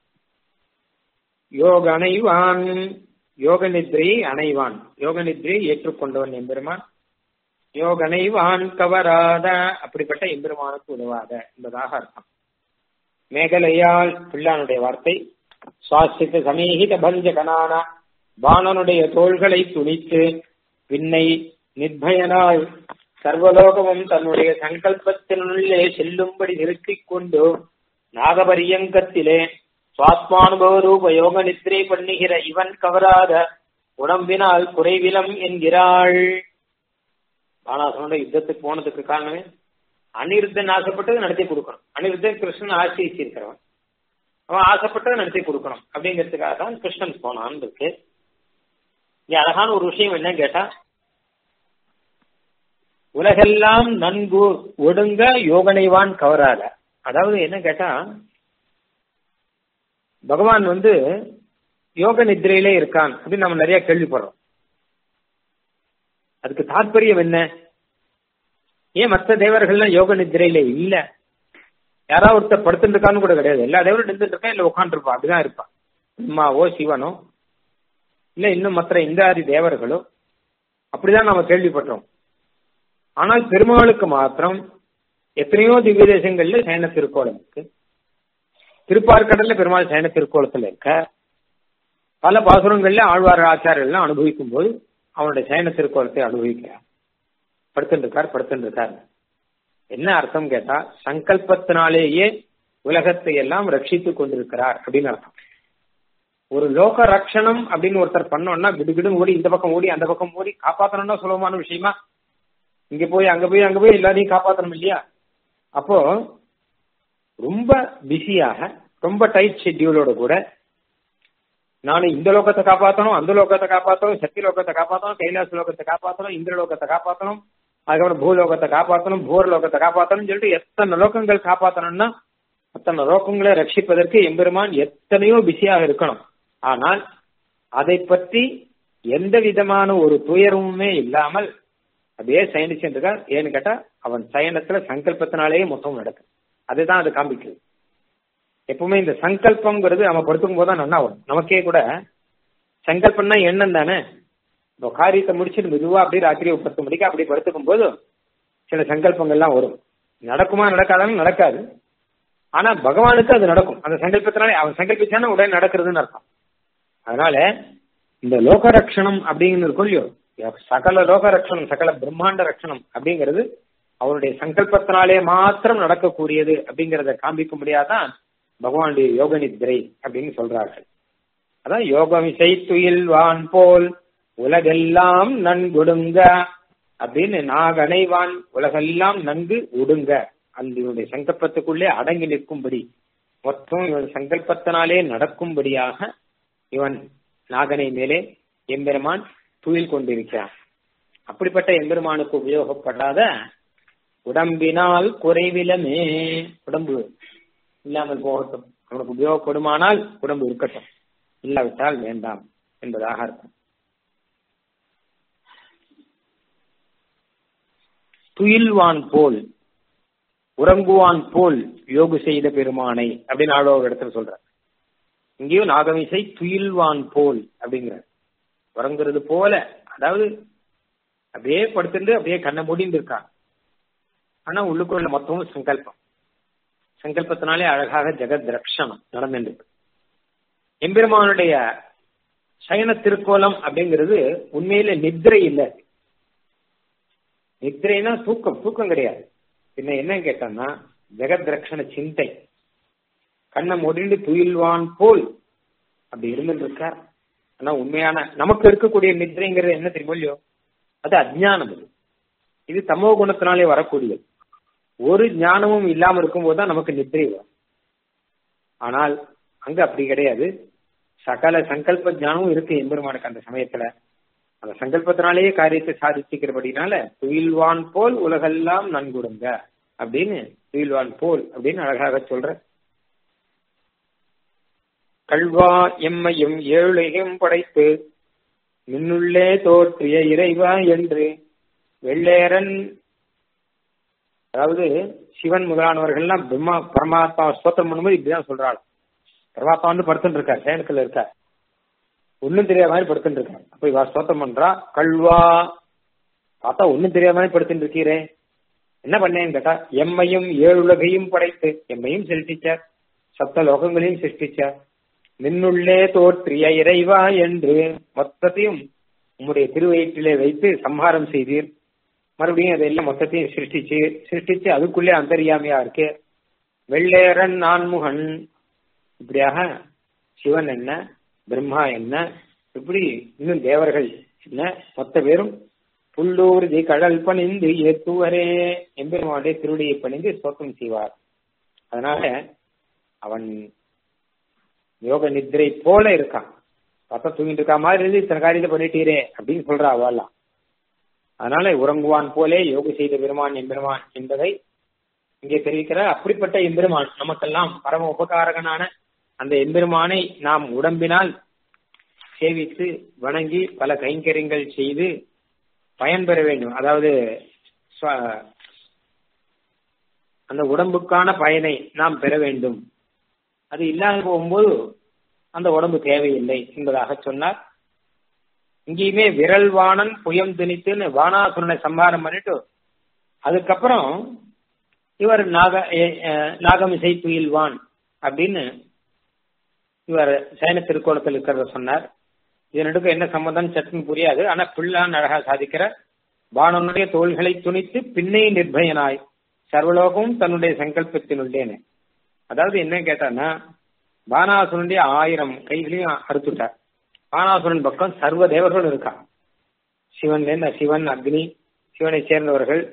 யோக அணைவான் யோக நித்ரையை அணைவான் யோக நித்ரையை ஏற்றுக்கொண்டவன் எம்பெருமான் யோக அணைவான் கவராத அப்படிப்பட்ட எம்பெருமானுக்கு உதவாத என்பதாக அர்த்தம் மேகலையால் பிள்ளானுடைய வார்த்தை சுவாசித்த சமீகித பஞ்சகனான பாணனுடைய தோள்களை துணித்து பின்னை நிர்பயனால் சர்வலோகமும் தன்னுடைய சங்கல்பத்தினுள்ளே செல்லும்படி நிறுத்திக் கொண்டு நாகபரியங்கத்திலே சுவாத்மானுபவ ரூப யோக நித்திரை பண்ணுகிற இவன் கவராத உடம்பினால் குறைவிலம் என்கிறாள் பானாசனோட யுத்தத்துக்கு போனதுக்கு காரணமே அனிருத்தன் ஆசைப்பட்டது நடத்தி கொடுக்கணும் அனிருத்தன் கிருஷ்ணன் ஆசிரிச்சிருக்கிறவன் அவன் ஆசைப்பட்டதை நடத்தி கொடுக்கணும் அப்படிங்கிறதுக்காக தான் கிருஷ்ணன் போனான் இருக்கு இங்க அழகான ஒரு விஷயம் என்ன கேட்டா உலகெல்லாம் நன்கு ஒடுங்க யோகனைவான் கவராத அதாவது என்ன கேட்டா பகவான் வந்து யோக நித்திரையிலே இருக்கான் அப்படின்னு நம்ம நிறைய கேள்விப்படுறோம் அதுக்கு தாற்பயம் என்ன ஏன் மற்ற தேவர்கள்லாம் யோக நித்திரையில இல்ல யாராவது ஒருத்தர் படுத்துட்டு இருக்கான்னு கூட கிடையாது எல்லா தேவரும் நின்றுட்டு இருக்கா இல்ல உட்காந்துருப்பா அப்படிதான் இருப்பான் அம்மாவோ சிவனோ இல்ல இன்னும் மற்ற இந்தாதி தேவர்களோ அப்படிதான் நாம கேள்விப்பட்டோம் ஆனால் பெருமாளுக்கு மாத்திரம் எத்தனையோ திவ்ய தேசங்கள்ல சயன திருக்கோலம் இருக்கு திருப்பார்கடல்ல பெருமாள் சயன திருக்கோலத்துல இருக்க பல பாசுரங்கள்ல ஆழ்வார் ஆச்சாரியெல்லாம் அனுபவிக்கும் போது அவனுடைய சயன திருக்கோலத்தை அனுபவிக்கிறார் படுத்துட்டு இருக்கார் படுத்துட்டு இருக்கார் என்ன அர்த்தம் கேட்டா சங்கல்பத்தினாலேயே உலகத்தை எல்லாம் ரட்சித்துக் கொண்டிருக்கிறார் அப்படின்னு அர்த்தம் ஒரு லோக ரட்சணம் அப்படின்னு ஒருத்தர் பண்ணோம்னா கிடுகிடுன்னு ஓடி இந்த பக்கம் ஓடி அந்த பக்கம் ஓடி காப்பாத்தணும்னா சுலபமான விஷயமா இங்க போய் அங்க போய் அங்க போய் எல்லாரையும் காப்பாத்தணும் இல்லையா அப்போ ரொம்ப பிஸியாக ரொம்ப டைட் ஷெட்யூலோட கூட நானும் இந்த லோகத்தை காப்பாற்றணும் அந்த லோகத்தை காப்பாற்றணும் சக்தி லோகத்தை காப்பாற்றணும் கைலாச லோகத்தை காப்பாற்றணும் இந்திர லோகத்தை காப்பாற்றணும் அதுக்கப்புறம் பூலோகத்தை காப்பாற்றணும் போர் லோகத்தை காப்பாற்றணும் சொல்லிட்டு எத்தனை லோகங்கள் காப்பாற்றணும்னா அத்தனை லோகங்களை ரட்சிப்பதற்கு எம்பெருமான் எத்தனையோ பிஸியாக இருக்கணும் ஆனால் அதை பற்றி எந்த விதமான ஒரு துயரமுமே இல்லாமல் அப்படியே சயனிச்சுட்டு இருக்கார் ஏன்னு கேட்டா அவன் சயனத்துல சங்கல்பத்தினாலேயே மொத்தம் நடக்கும் அதுதான் அது காண்பிக்குது எப்பவுமே இந்த சங்கல்பங்கிறது நம்ம படுத்துக்கும் போது தான் நல்லா வரும் நமக்கே கூட சங்கல்பம்னா எண்ணம் தானே இப்போ காரியத்தை முடிச்சுட்டு மெதுவா அப்படியே ராத்திரி ஒரு பத்து மணிக்கு அப்படி படுத்துக்கும் போது சில சங்கல்பங்கள்லாம் வரும் நடக்குமா நடக்காதாலும் நடக்காது ஆனா பகவானுக்கு அது நடக்கும் அந்த சங்கல்பத்தினாலே அவன் சங்கல்பிச்சான உடனே நடக்கிறதுன்னு அர்த்தம் அதனால இந்த லோக ரட்சணம் அப்படிங்கிறது இருக்கும் இல்லையோ சகல லோக ரட்சணம் சகல பிரம்மாண்ட ரட்சணம் அப்படிங்கிறது அவருடைய சங்கல்பத்தினாலே மாத்திரம் நடக்கக்கூடியது அப்படிங்கிறத காண்பிக்க முடியாதான் பகவானுடைய யோக நித்ரை அப்படின்னு சொல்றார்கள் அதான் யோகமிசை துயில்வான் போல் உலகெல்லாம் நன்கொடுங்க அப்படின்னு நாகனைவான் உலகெல்லாம் நன்கு ஒடுங்க அந்த இவனுடைய சங்கல்பத்துக்குள்ளே அடங்கி நிற்கும்படி மொத்தம் இவன் சங்கல்பத்தினாலே நடக்கும்படியாக இவன் நாகனை மேலே எம்பெருமான் துயில் கொண்டிருக்கிறான் அப்படிப்பட்ட எம்பெருமானுக்கு உபயோகப்படாத உடம்பினால் குறைவிலமே உடம்பு இல்லாமல் போகட்டும் அவனுக்கு உபயோகப்படுமானால் உடம்பு இருக்கட்டும் இல்லாவிட்டால் வேண்டாம் என்பதாக அர்த்தம் துயில்வான் போல் உறங்குவான் போல் யோகு செய்த பெருமானை அப்படின்னு ஆழ்வா ஒரு இடத்துல சொல்ற இங்கேயும் நாகமிசை துயில்வான் போல் அப்படிங்கிற உறங்குறது போல அதாவது அப்படியே படுத்துட்டு அப்படியே கண்ணை மூடிட்டு இருக்கான் ஆனா உள்ளுக்குள்ள மொத்தமும் சங்கல்பம் சங்கல்பத்தினாலே அழகாக ஜெகத் ரக்ஷணம் நடந்துருக்கு எம்பெருமானுடைய சயன திருக்கோலம் அப்படிங்கிறது உண்மையில நித்ரை இல்லை நித்ரைனா தூக்கம் தூக்கம் கிடையாது பின்ன என்ன கேட்டோம்னா ஜெகத் ரக்ஷண சிந்தை கண்ணை முடிந்து துயில்வான் போல் அப்படி இருந்துட்டு இருக்கார் ஆனா உண்மையான நமக்கு இருக்கக்கூடிய நித்ரைங்கிறது என்ன தெரியுமோ இல்லையோ அது அஜ்ஞானம் அது இது தமோ குணத்தினாலே வரக்கூடியது ஒரு ஞானமும் இல்லாம இருக்கும்போது தான் நமக்கு நித்திரை வரும் ஆனால் அங்க அப்படி கிடையாது சகல சங்கல்ப ஞானமும் இருக்கு எம்பெருமானுக்கு அந்த சமயத்துல அந்த சங்கல்பத்தினாலேயே காரியத்தை சாதிச்சுக்கிறபடினால துயில்வான் போல் உலகெல்லாம் நன்குடுங்க அப்படின்னு துயில்வான் போல் அப்படின்னு அழகாக சொல்ற கல்வா எம்மையும் ஏழையும் படைத்து மின்னுள்ளே தோற்றிய இறைவா என்று வெள்ளேரன் அதாவது சிவன் முதலானவர்கள்லாம் பிரம்மா பரமாத்மா ஸ்தோத்திரம் பண்ணும்போது இப்படிதான் சொல்றாள் பரமாத்மா வந்து படுத்துட்டு இருக்கார் சேனத்துல இருக்கார் ஒன்னும் தெரியாத மாதிரி படுத்துட்டு இருக்கார் அப்ப இவா ஸ்தோத்திரம் பண்றா கல்வா பார்த்தா ஒன்னும் தெரியாத மாதிரி படுத்துட்டு இருக்கீரே என்ன பண்ணேன்னு கேட்டா எம்மையும் ஏழுலகையும் படைத்து எம்மையும் சிருஷ்டிச்சார் சப்த லோகங்களையும் சிருஷ்டிச்சார் நின்னுள்ளே தோற்றிய இறைவா என்று மொத்தத்தையும் உம்முடைய திருவயிற்றிலே வைத்து சம்ஹாரம் செய்தீர் மறுபடியும் அதையெல்லாம் மொத்தத்தையும் சிருஷ்டிச்சு சிருஷ்டிச்சு அதுக்குள்ளே அந்தரியாமையா இருக்கு வெள்ளேரன் நான்முகன் இப்படியாக சிவன் என்ன பிரம்மா என்ன இப்படி இன்னும் தேவர்கள் என்ன மொத்த பேரும் புல்லூர்தி கடல் பணிந்து ஏத்துவரே எம்பெருமானுடைய திருடியை பணிந்து சோத்தம் செய்வார் அதனால அவன் யோக நித்ரை போல இருக்கான் பார்த்தா தூங்கிட்டு இருக்கா மாதிரி இருந்து இத்தனை காரியத்தை பண்ணிட்டீரே அப்படின்னு சொல்றா அவெல்லாம் அதனால உறங்குவான் போலே யோக செய்த பெருமான் எம்பெருமான் என்பதை இங்கே தெரிவிக்கிறார் அப்படிப்பட்ட எம்பெருமான் நமக்கெல்லாம் பரம உபகாரகனான அந்த எம்பெருமானை நாம் உடம்பினால் சேவித்து வணங்கி பல கைங்கரியங்கள் செய்து பயன்பெற வேண்டும் அதாவது அந்த உடம்புக்கான பயனை நாம் பெற வேண்டும் அது இல்லாத போகும்போது அந்த உடம்பு தேவையில்லை என்பதாக சொன்னார் இங்கேயுமே விரல் வாணன் புயம் திணித்துன்னு வானாசுரனை சம்ஹாரம் பண்ணிட்டு அதுக்கப்புறம் இவர் நாக நாகமிசை துயில்வான் அப்படின்னு இவர் சயன திருக்கோலத்தில் இருக்கிறத சொன்னார் இதனடுக்கு என்ன சம்பந்தம் சட்டுன்னு புரியாது ஆனா பிள்ளான் அழகா சாதிக்கிற வானனுடைய தோள்களை துணித்து பின்னே நிர்பயனாய் சர்வலோகமும் தன்னுடைய சங்கல்பத்தினுள்ளேன்னு அதாவது என்ன கேட்டான்னா பானாசுரனுடைய ஆயிரம் கைகளையும் அறுத்துட்டார் பானாசுரன் பக்கம் சர்வ தேவர்களும் இருக்கா சிவன்ல சிவன் அக்னி சிவனை சேர்ந்தவர்கள்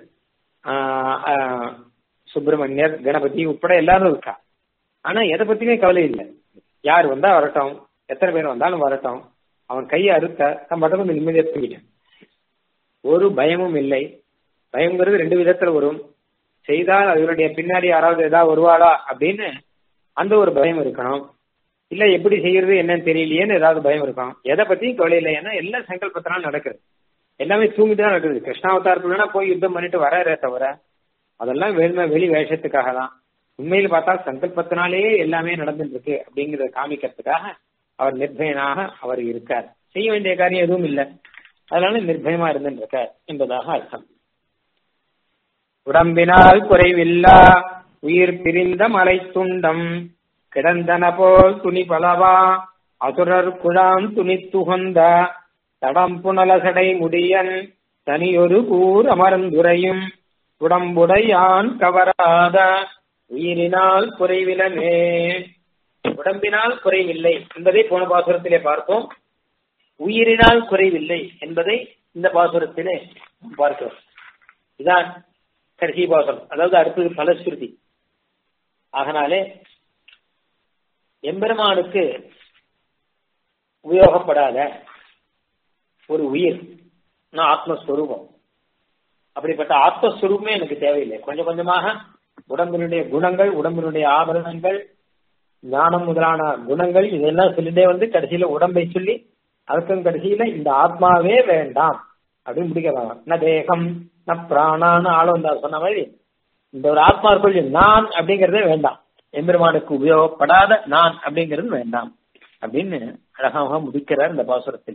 சுப்பிரமணியர் கணபதி உட்பட எல்லாரும் இருக்கா ஆனா எதை பத்தியுமே கவலை இல்லை யார் வந்தா வரட்டும் எத்தனை பேர் வந்தாலும் வரட்டும் அவன் கையை அறுத்த தன் மட்டும் கொஞ்சம் நிம்மதியா தூங்கிட்டேன் ஒரு பயமும் இல்லை பயம்ங்கிறது ரெண்டு விதத்துல வரும் செய்தால் அதனுடைய பின்னாடி யாராவது ஏதாவது வருவாளா அப்படின்னு அந்த ஒரு பயம் இருக்கணும் இல்ல எப்படி செய்யறது என்னன்னு தெரியலையேன்னு ஏதாவது பயம் இருக்கும் எதை பத்தியும் கவலை இல்லை ஏன்னா எல்லாம் சங்கல்பத்தினால நடக்குது எல்லாமே தூங்கிட்டு தான் நடக்குது கிருஷ்ணாவதாரத்துல வேணா போய் யுத்தம் பண்ணிட்டு வராரே தவிர அதெல்லாம் வெளி வெளி வேஷத்துக்காக தான் உண்மையில் பார்த்தா சங்கல்பத்தினாலேயே எல்லாமே நடந்துட்டு இருக்கு அப்படிங்கறத காமிக்கிறதுக்காக அவர் நிர்பயனாக அவர் இருக்கார் செய்ய வேண்டிய காரியம் எதுவும் இல்லை அதனால நிர்பயமா இருந்துட்டு இருக்கார் என்பதாக அர்த்தம் உடம்பினால் குறைவில்லா உயிர் பிரிந்த மலை துண்டம் கிடந்தன போல் துணி பலவா அசுரர் குழாம் துணி துகந்த தடம் புனலசடை முடியன் தனியொரு கூர் அமர்ந்துரையும் உடம்புடையான் கவராத உயிரினால் குறைவிலமே உடம்பினால் குறைவில்லை என்பதை போன பாசுரத்திலே பார்ப்போம் உயிரினால் குறைவில்லை என்பதை இந்த பாசுரத்திலே பார்க்கிறோம் இதான் கடைசி பாசுரம் அதாவது அடுத்தது பலஸ்ருதி ஆகனாலே எம்பெருமானுக்கு உபயோகப்படாத ஒரு உயிர் நான் ஆத்மஸ்வரூபம் அப்படிப்பட்ட ஆத்மஸ்வரூபமே எனக்கு தேவையில்லை கொஞ்சம் கொஞ்சமாக உடம்பினுடைய குணங்கள் உடம்பினுடைய ஆபரணங்கள் ஞானம் முதலான குணங்கள் இதெல்லாம் சொல்லிட்டே வந்து கடைசியில உடம்பை சொல்லி அதுக்கும் கடைசியில இந்த ஆத்மாவே வேண்டாம் அப்படின்னு முடிக்கிறாங்க ந தேகம் ந பிராணான்னு ஆளுந்தார் சொன்ன மாதிரி இந்த ஒரு ஆத்மா சொல்லி நான் அப்படிங்கறதே வேண்டாம் எம்பெருமானுக்கு உபயோகப்படாத நான் அப்படிங்கிறது வேண்டாம் அப்படின்னு அழகாக முடிக்கிறார் இந்த பாசுரத்தில்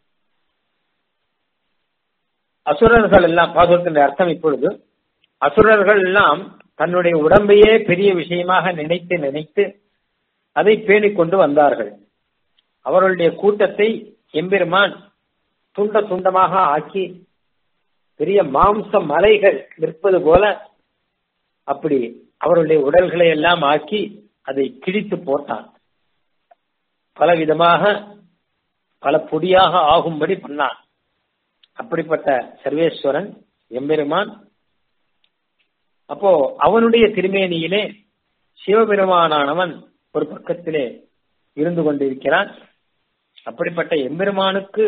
அசுரர்கள் எல்லாம் பாசுரத்தின் அர்த்தம் இப்பொழுது அசுரர்கள் எல்லாம் தன்னுடைய உடம்பையே பெரிய விஷயமாக நினைத்து நினைத்து அதை பேணிக் கொண்டு வந்தார்கள் அவர்களுடைய கூட்டத்தை எம்பெருமான் துண்ட துண்டமாக ஆக்கி பெரிய மாம்ச மலைகள் நிற்பது போல அப்படி அவருடைய உடல்களை எல்லாம் ஆக்கி அதை கிழித்து போட்டான் பல விதமாக பல பொடியாக ஆகும்படி பண்ணான் அப்படிப்பட்ட சர்வேஸ்வரன் எம்பெருமான் அப்போ அவனுடைய திருமேனியிலே சிவபெருமானானவன் ஒரு பக்கத்திலே இருந்து கொண்டிருக்கிறான் அப்படிப்பட்ட எம்பெருமானுக்கு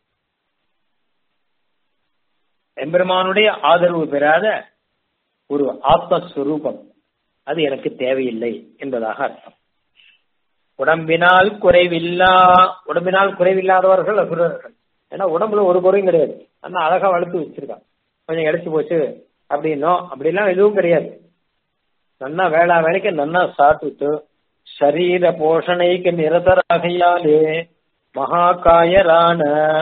எம்பெருமானுடைய ஆதரவு பெறாத ஒரு ஆத்மஸ்வரூபம் அது எனக்கு தேவையில்லை என்பதாக அர்த்தம் உடம்பினால் குறைவில்லா உடம்பினால் குறைவில்லாதவர்கள் அசுரர்கள் ஏன்னா உடம்புல ஒரு குறையும் கிடையாது ஆனா அழகா வளர்த்து வச்சிருக்கான் கொஞ்சம் இழைச்சி போச்சு அப்படின்னோ அப்படிலாம் எதுவும் கிடையாது நன்னா வேளா வேலைக்கு நன்னா சாப்பிட்டு சரீர போஷணைக்கு நிரதராகையாலே மகாகாயரான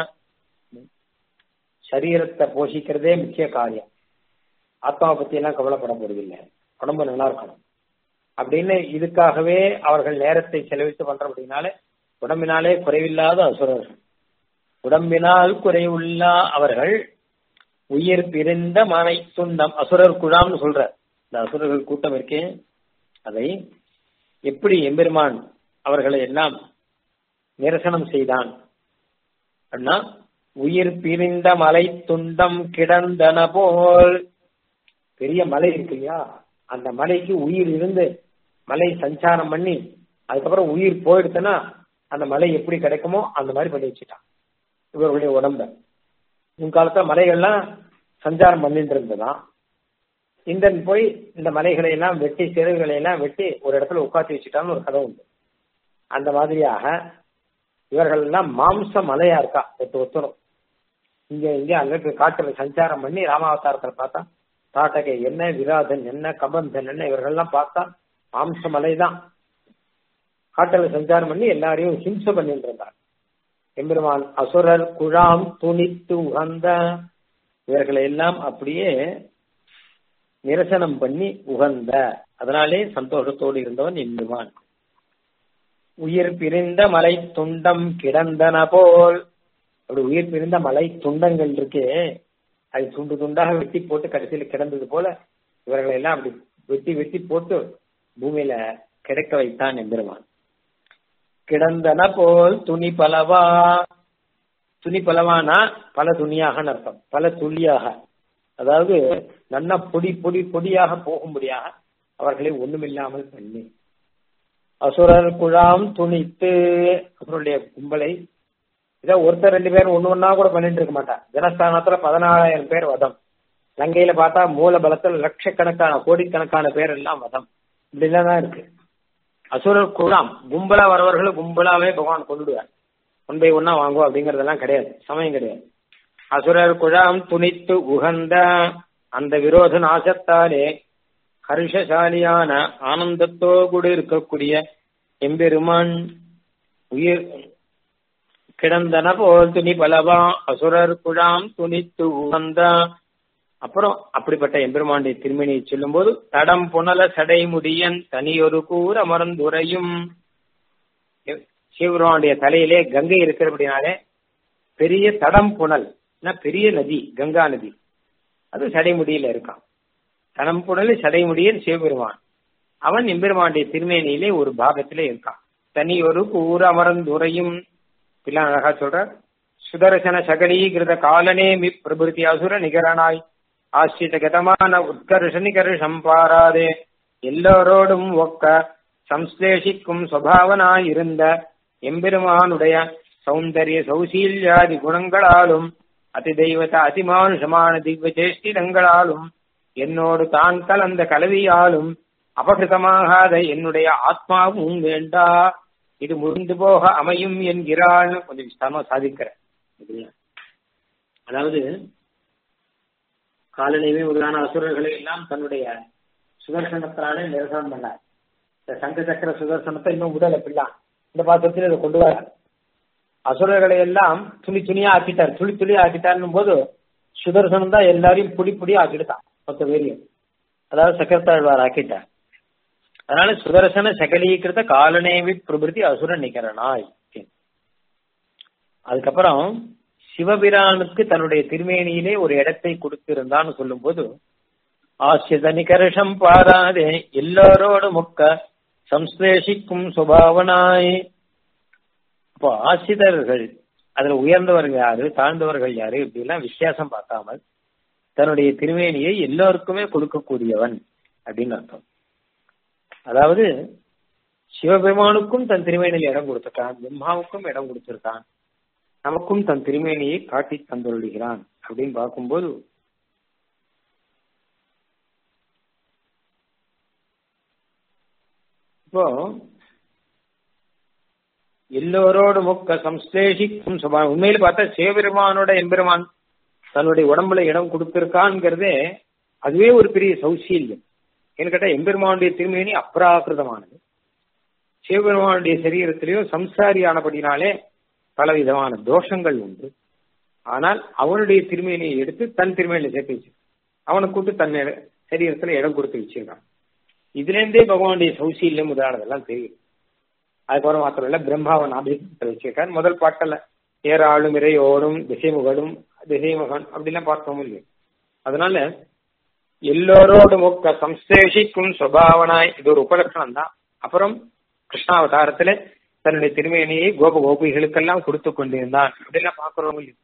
சரீரத்தை போஷிக்கிறதே முக்கிய காரியம் ஆத்மாவை பத்தி எல்லாம் கவலைப்பட போறதில்லை உடம்பு நல்லா இருக்கணும் அப்படின்னு இதுக்காகவே அவர்கள் நேரத்தை செலவிட்டு பண்ற அப்படின்னாலே உடம்பினாலே குறைவில்லாத அசுரர்கள் உடம்பினால் குறைவுள்ள அவர்கள் உயிர் பிரிந்த மனை துண்டம் அசுரர் குழாம்னு சொல்ற இந்த அசுரர்கள் கூட்டம் இருக்கே அதை எப்படி எம்பெருமான் அவர்களை எல்லாம் நிரசனம் செய்தான் அப்படின்னா உயிர் பிரிந்த மலை துண்டம் கிடந்தன போல் பெரிய மலை இருக்கு இல்லையா அந்த மலைக்கு உயிர் இருந்து மலை சஞ்சாரம் பண்ணி அதுக்கப்புறம் உயிர் போயிடுச்சுன்னா அந்த மலை எப்படி கிடைக்குமோ அந்த மாதிரி பண்ணி வச்சுட்டான் இவர்களுடைய உடம்ப முன்காலத்துல மலைகள்லாம் சஞ்சாரம் பண்ணிட்டு இருந்ததான் இந்தன் போய் இந்த மலைகளை எல்லாம் வெட்டி சிறுகளை எல்லாம் வெட்டி ஒரு இடத்துல உட்காத்தி வச்சுட்டான்னு ஒரு கதை உண்டு அந்த மாதிரியாக இவர்கள் எல்லாம் மாம்ச மலையா இருக்கா ஒத்து ஒத்துரும் இங்க இங்க அங்க காட்டுல சஞ்சாரம் பண்ணி ராமாவதாரத்தில் பார்த்தா தாட்டகை என்ன விராதன் என்ன கபந்தன் என்ன இவர்கள்லாம் பார்த்தா மாம்ச மலை தான் காட்டுல சஞ்சாரம் பண்ணி எல்லாரையும் ஹிம்சை பண்ணிட்டு இருந்தார் எம்பெருமான் அசுரர் குழாம் துணித்து உகந்த இவர்களை எல்லாம் அப்படியே நிரசனம் பண்ணி உகந்த அதனாலே சந்தோஷத்தோடு இருந்தவன் எம்பெருமான் உயிர் பிரிந்த மலை துண்டம் கிடந்தன போல் அப்படி உயிர் பிரிந்த மலை துண்டங்கள் இருக்கே அது துண்டு துண்டாக வெட்டி போட்டு கடைசியில் கிடந்தது போல இவர்களை எல்லாம் அப்படி வெட்டி வெட்டி போட்டு பூமியில கிடைக்க வைத்தான் எம்பெருமான் கிடந்தன போல் துணி பலவா துணி பலவானா பல துணியாக அர்த்தம் பல துளியாக அதாவது நன்னா பொடி பொடி பொடியாக போகும்படியாக அவர்களை ஒண்ணுமில்லாமல் பண்ணி அசுரர் குழாம் துணித்து அவருடைய கும்பலை இதை ஒருத்தர் ரெண்டு பேர் ஒண்ணு ஒன்னா கூட பண்ணிட்டு இருக்க மாட்டான் ஜனஸ்தானத்துல பதினாலாயிரம் பேர் வதம் லங்கையில பார்த்தா மூல பலத்துல லட்சக்கணக்கான கோடிக்கணக்கான பேர் எல்லாம் வதம் இப்படிலாம் தான் இருக்கு அசுரர் குழாம் கும்பலா வரவர்கள் கும்பலாவே பகவான் கொண்டுடுவார் ஒன் பை ஒன்னா வாங்குவோம் அப்படிங்கறதெல்லாம் கிடையாது சமயம் கிடையாது அசுரர் குழாம் துணித்து உகந்த அந்த விரோத நாசத்தாலே ஹர்ஷசாலியான ஆனந்தத்தோடு இருக்கக்கூடிய எம்பெருமான் உயிர் கிடந்தன போல் துணி பலவா அசுரர் குழாம் துணித்து உகந்த அப்புறம் அப்படிப்பட்ட எம்பெருமானுடைய திருமணியை சொல்லும் போது தடம் புனல சடைமுடியன் தனியொரு கூர் அமர்ந்துரையும் சிவபெருமானுடைய தலையிலே கங்கை இருக்கிறபடினாலே பெரிய தடம் புனல் பெரிய நதி கங்கா நதி அது சடைமுடியில இருக்கான் தடம் புனல் சடைமுடியன் சிவபெருமான் அவன் எம்பெருமானுடைய திருமேனியிலே ஒரு பாகத்திலே இருக்கான் தனி ஒரு கூர் அமர்ந்துரையும் பிள்ளை அழகா சொல்ற சுதர்சன சகலீகிருத காலனே மி பிரபுதி அசுர நிகரனாய் ஆசிரித கதமான உத்கர்ஷ நிகர்ஷம் பாராதே எல்லோரோடும் ஒக்க சம்ஸ்லேஷிக்கும் சுவாவனாயிருந்த எம்பெருமானுடைய சௌந்தரிய சௌசீல்யாதி குணங்களாலும் அதிதெய்வத அதிமானுஷமான திவ்ய சேஷ்டிதங்களாலும் என்னோடு தான் கலந்த கலவியாலும் அபகிருதமாகாத என்னுடைய ஆத்மாவும் வேண்டா இது முறிந்து போக அமையும் என்கிறாள் கொஞ்சம் விஸ்தாரமா சாதிக்கிற அதாவது காலனிவே முதலான அசுரர்களை எல்லாம் தன்னுடைய சுதர்சனத்தினாலே நிரசனம் பண்ணார் இந்த சங்க சக்கர சுதர்சனத்தை இன்னும் விடல பிள்ளான் இந்த பாத்திரத்தில் இதை கொண்டு வர அசுரர்களை எல்லாம் துளி துணியா ஆக்கிட்டார் துளி துளி ஆக்கிட்டார்னும் போது சுதர்சனம் தான் எல்லாரையும் புடி புடி ஆக்கிட்டான் மொத்த வேரியம் அதாவது சக்கரத்தாழ்வார் ஆக்கிட்டார் அதனால சுதர்சன சகலீகிருத காலனேவி பிரபிருத்தி அசுர நிகரனாய் அதுக்கப்புறம் சிவபிரானுக்கு தன்னுடைய திருமேனியிலே ஒரு இடத்தை கொடுத்திருந்தான்னு சொல்லும் போது ஆசிரித நிகர்ஷம் பாராதே எல்லாரோடு முக்க சம்ஸ்லேஷிக்கும் சுபாவனாய் அப்போ ஆசிரியர்கள் அதுல உயர்ந்தவர்கள் யாரு தாழ்ந்தவர்கள் யாரு இப்படி எல்லாம் வித்தியாசம் பார்க்காமல் தன்னுடைய திருமேனியை எல்லோருக்குமே கொடுக்கக்கூடியவன் அப்படின்னு அர்த்தம் அதாவது சிவபெருமானுக்கும் தன் திருமேனியில் இடம் கொடுத்துட்டான் பிரம்மாவுக்கும் இடம் கொடுத்திருக்கான் நமக்கும் தன் திருமேனியை காட்டி தந்துள்ளுகிறான் அப்படின்னு பார்க்கும்போது இப்போ எல்லோரோடு முக்க சம்ஸ்லேஷிக்கும் சுபாவம் உண்மையில் பார்த்தா சிவபெருமானோட எம்பெருமான் தன்னுடைய உடம்புல இடம் கொடுத்திருக்கான்ங்கிறதே அதுவே ஒரு பெரிய சௌசீல்யம் ஏன்னு கேட்டா எம்பெருமானுடைய திருமேனி அப்ராகிருதமானது சிவபெருமானுடைய சரீரத்திலேயும் சம்சாரி ஆனபடினாலே பல விதமான தோஷங்கள் உண்டு ஆனால் அவனுடைய திருமேனியை எடுத்து தன் திருமேனியை சேர்த்து வச்சு அவனை கூட்டு தன் சரீரத்துல இடம் கொடுத்து வச்சிருக்கான் இதுல இருந்தே பகவானுடைய சௌசீல்யம் முதலானதெல்லாம் தெரியுது அதுக்கப்புறம் மாத்திரம் இல்ல பிரம்மாவன் அபிஷேகத்தை வச்சிருக்கார் முதல் பாட்டல ஏறாளும் இறையோடும் திசைமுகடும் திசைமுகன் அப்படிலாம் பார்த்தோம் இல்லையா அதனால எல்லோரோடும் ஒக்க சம்சேஷிக்கும் சுபாவனாய் இது ஒரு உபலட்சணம் தான் அப்புறம் கிருஷ்ணாவதாரத்துல தன்னுடைய திருமேனியை கோப கோபிகளுக்கெல்லாம் கொடுத்து கொண்டிருந்தான் அப்படிலாம் பாக்குறோம் இல்லையா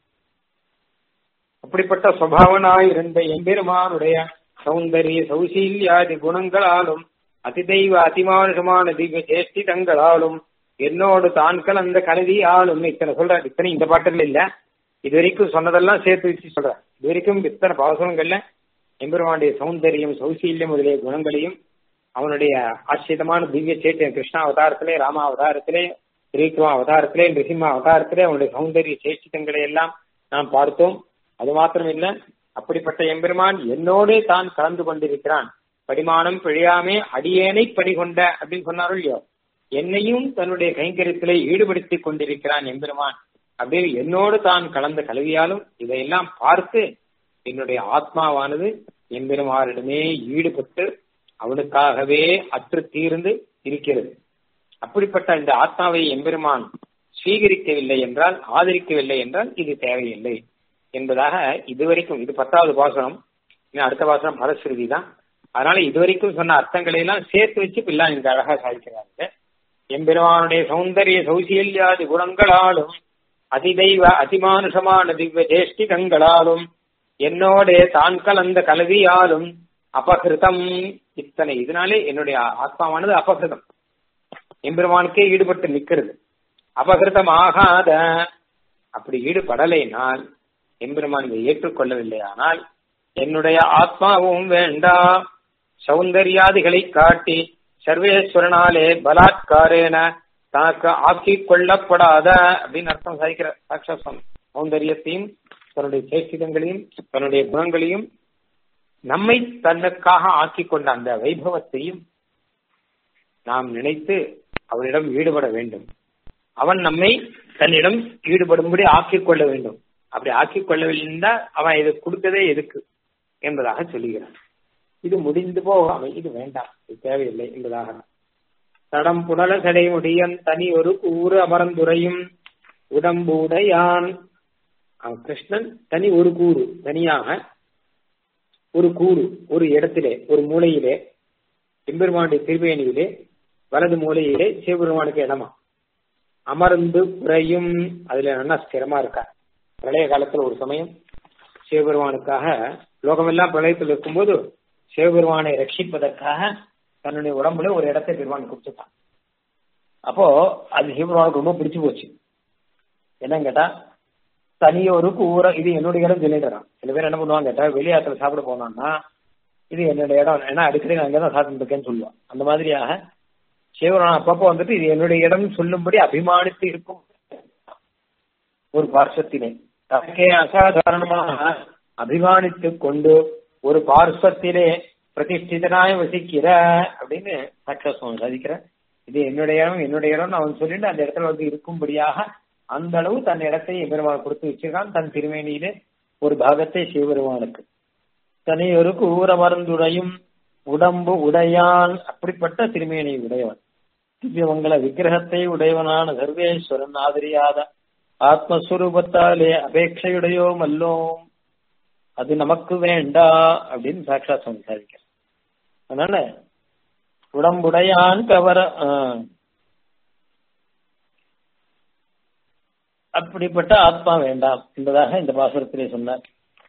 அப்படிப்பட்ட சுபாவனாய் இருந்த எம்பெருமானுடைய சௌந்தரிய சௌசீல்யாதி குணங்களாலும் அதிதெய்வ அதிமானுஷமான திவ்ய சேஷ்டிதங்களாலும் என்னோடு தான் கலந்த கனதியாலும் இத்தனை சொல்றார் இத்தனை இந்த பாட்டுல இல்ல இது வரைக்கும் சொன்னதெல்லாம் சேர்த்து வச்சு சொல்றார் இது வரைக்கும் இத்தனை பாவசனங்கள்ல எம்பெருமானுடைய சௌந்தரியம் சௌசீல்யம் முதலிய குணங்களையும் அவனுடைய ஆச்சரியமான திவ்ய சேட்டியம் கிருஷ்ணா அவதாரத்திலே ராம அவதாரத்திலே ஸ்ரீகிருமா அவதாரத்திலே நிருசிம்ம அவதாரத்திலே அவனுடைய சௌந்தரிய சேஷ்டிதங்களை எல்லாம் நாம் பார்த்தோம் அது மாத்திரம் இல்ல அப்படிப்பட்ட எம்பெருமான் என்னோடே தான் கலந்து கொண்டிருக்கிறான் படிமானம் பிழையாமே அடியேனை படிகொண்ட அப்படின்னு சொன்னாரோ இல்லையோ என்னையும் தன்னுடைய கைங்கரியத்திலே ஈடுபடுத்திக் கொண்டிருக்கிறான் எம்பெருமான் அப்படின்னு என்னோடு தான் கலந்த கல்வியாலும் இதையெல்லாம் பார்த்து என்னுடைய ஆத்மாவானது எம்பெருமானிடமே ஈடுபட்டு அவனுக்காகவே அற்று தீர்ந்து இருக்கிறது அப்படிப்பட்ட இந்த ஆத்மாவை எம்பெருமான் ஸ்வீகரிக்கவில்லை என்றால் ஆதரிக்கவில்லை என்றால் இது தேவையில்லை என்பதாக இதுவரைக்கும் இது பத்தாவது பாசனம் இன்னும் அடுத்த பாசனம் பரஸ்ருதி தான் அதனால இதுவரைக்கும் சொன்ன அர்த்தங்களை எல்லாம் சேர்த்து வச்சு பிள்ளை இந்த அழகா சாதிக்கிறாங்க எம்பெருமானுடைய சௌந்தரிய சௌசீல்யாதி குணங்களாலும் அதிதெய்வ அதிமானுஷமான திவ்ய ஜேஷ்டிகங்களாலும் என்னோட தான் கலந்த கலவியாலும் அபகிருதம் இத்தனை இதனாலே என்னுடைய ஆத்மாவானது அபகிருதம் எம்பெருமானுக்கே ஈடுபட்டு நிக்கிறது அபகிருதம் ஆகாத அப்படி ஈடுபடலைனால் எம்பெருமான் இதை ஏற்றுக்கொள்ளவில்லை ஆனால் என்னுடைய ஆத்மாவும் வேண்டாம் சௌந்தர்யாதிகளை காட்டி சர்வேஸ்வரனாலே பலாத்காரேன தனக்கு ஆக்கி கொள்ளப்படாத அப்படின்னு அர்த்தம் சாதிக்கிற சாட்சாசம் சௌந்தரியத்தையும் தன்னுடைய சேஷிதங்களையும் தன்னுடைய குணங்களையும் நம்மை தன்னுக்காக ஆக்கி கொண்ட அந்த வைபவத்தையும் நாம் நினைத்து அவனிடம் ஈடுபட வேண்டும் அவன் நம்மை தன்னிடம் ஈடுபடும்படி ஆக்கிக் கொள்ள வேண்டும் அப்படி ஆக்கிக் கொள்ளவில்லை அவன் இதை கொடுத்ததே எதுக்கு என்பதாக சொல்லுகிறான் இது முடிந்து போகாம இது வேண்டாம் இது தேவையில்லை என்பதாக தடம் புனல சடை முடியன் தனி ஒரு கூறு அமர்ந்துரையும் உடம்புடையான் கிருஷ்ணன் தனி ஒரு கூறு தனியாக ஒரு கூறு ஒரு இடத்திலே ஒரு மூலையிலே எம்பெருமானுடைய திருவேணியிலே வலது மூலையிலே சிவபெருமானுக்கு இடமா அமர்ந்து குறையும் அதுல நல்லா ஸ்திரமா இருக்கா பிரளய காலத்துல ஒரு சமயம் சிவபெருமானுக்காக லோகமெல்லாம் பிரளயத்தில் இருக்கும்போது சிவபெருமானை ரட்சிப்பதற்காக தன்னுடைய உடம்புல ஒரு இடத்தை பெருமான் கொடுத்துட்டான் அப்போ அது சிவபெருமானுக்கு ரொம்ப பிடிச்சு போச்சு என்னன்னு கேட்டா தனியொருக்கு ஊர இது என்னுடைய இடம் சொல்லிடுறான் சில பேர் என்ன பண்ணுவாங்க கேட்டா வெளியாத்துல சாப்பிட போனோம்னா இது என்னுடைய இடம் ஏன்னா அடிக்கடி நான் அங்கதான் சாப்பிட்டு இருக்கேன்னு சொல்லுவான் அந்த மாதிரியாக சிவபெருமான் அப்பப்போ வந்துட்டு இது என்னுடைய இடம் சொல்லும்படி அபிமானித்து இருக்கும் ஒரு பார்শ্বத்திலே தனக்கே அசாதாரணமாக அபிமானித்துக் கொண்டு ஒரு பார்শ্বத்திலே பிரதிஷ்டிதனாய் வசிக்கிற அப்படின்னு சாட்சாஸ்வாமி சாதிக்கிற இது என்னுடைய இடம் என்னுடைய இடம்னு அவன் சொல்லிட்டு அந்த இடத்துல வந்து இருக்கும்படியாக அந்த அளவு தன் இடத்தை பெருமாள் கொடுத்து வச்சிருக்கான் தன் திருமேனியிலே ஒரு பாகத்தை சிவபெருமானுக்கு தனியொருக்கு ஊரமர்ந்துடையும் உடம்பு உடையான் அப்படிப்பட்ட திருமேனி உடையவன் திவ்யமங்கல விக்கிரகத்தை உடையவனான சர்வேஸ்வரன் ஆதரியாத ஆத்மஸ்வரூபத்தாலே அபேட்சையுடையோம் அல்லோம் அது நமக்கு வேண்டா அப்படின்னு சாட்சாத் சுவாமி சாதிக்கிறார் அதனால உடம்புடையான் கவர அப்படிப்பட்ட ஆத்மா வேண்டாம் என்பதாக இந்த பாசுரத்திலே சொன்னார்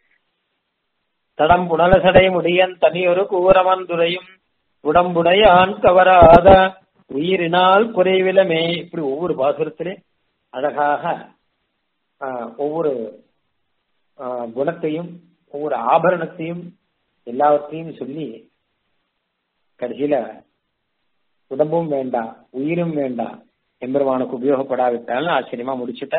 தடம் புனல சடை முடியன் தனியொரு கூரமன் துறையும் உடம்புடையான் கவராத உயிரினால் குறைவிலமே இப்படி ஒவ்வொரு பாசுரத்திலே அழகாக ஒவ்வொரு குணத்தையும் ஒவ்வொரு ஆபரணத்தையும் எல்லாவற்றையும் சொல்லி கடைசியில உடம்பும் வேண்டாம் உயிரும் வேண்டாம் எம்பெருமானுக்கு உபயோகப்படாவிட்டாலும் ஆச்சரியமா முடிச்சுட்ட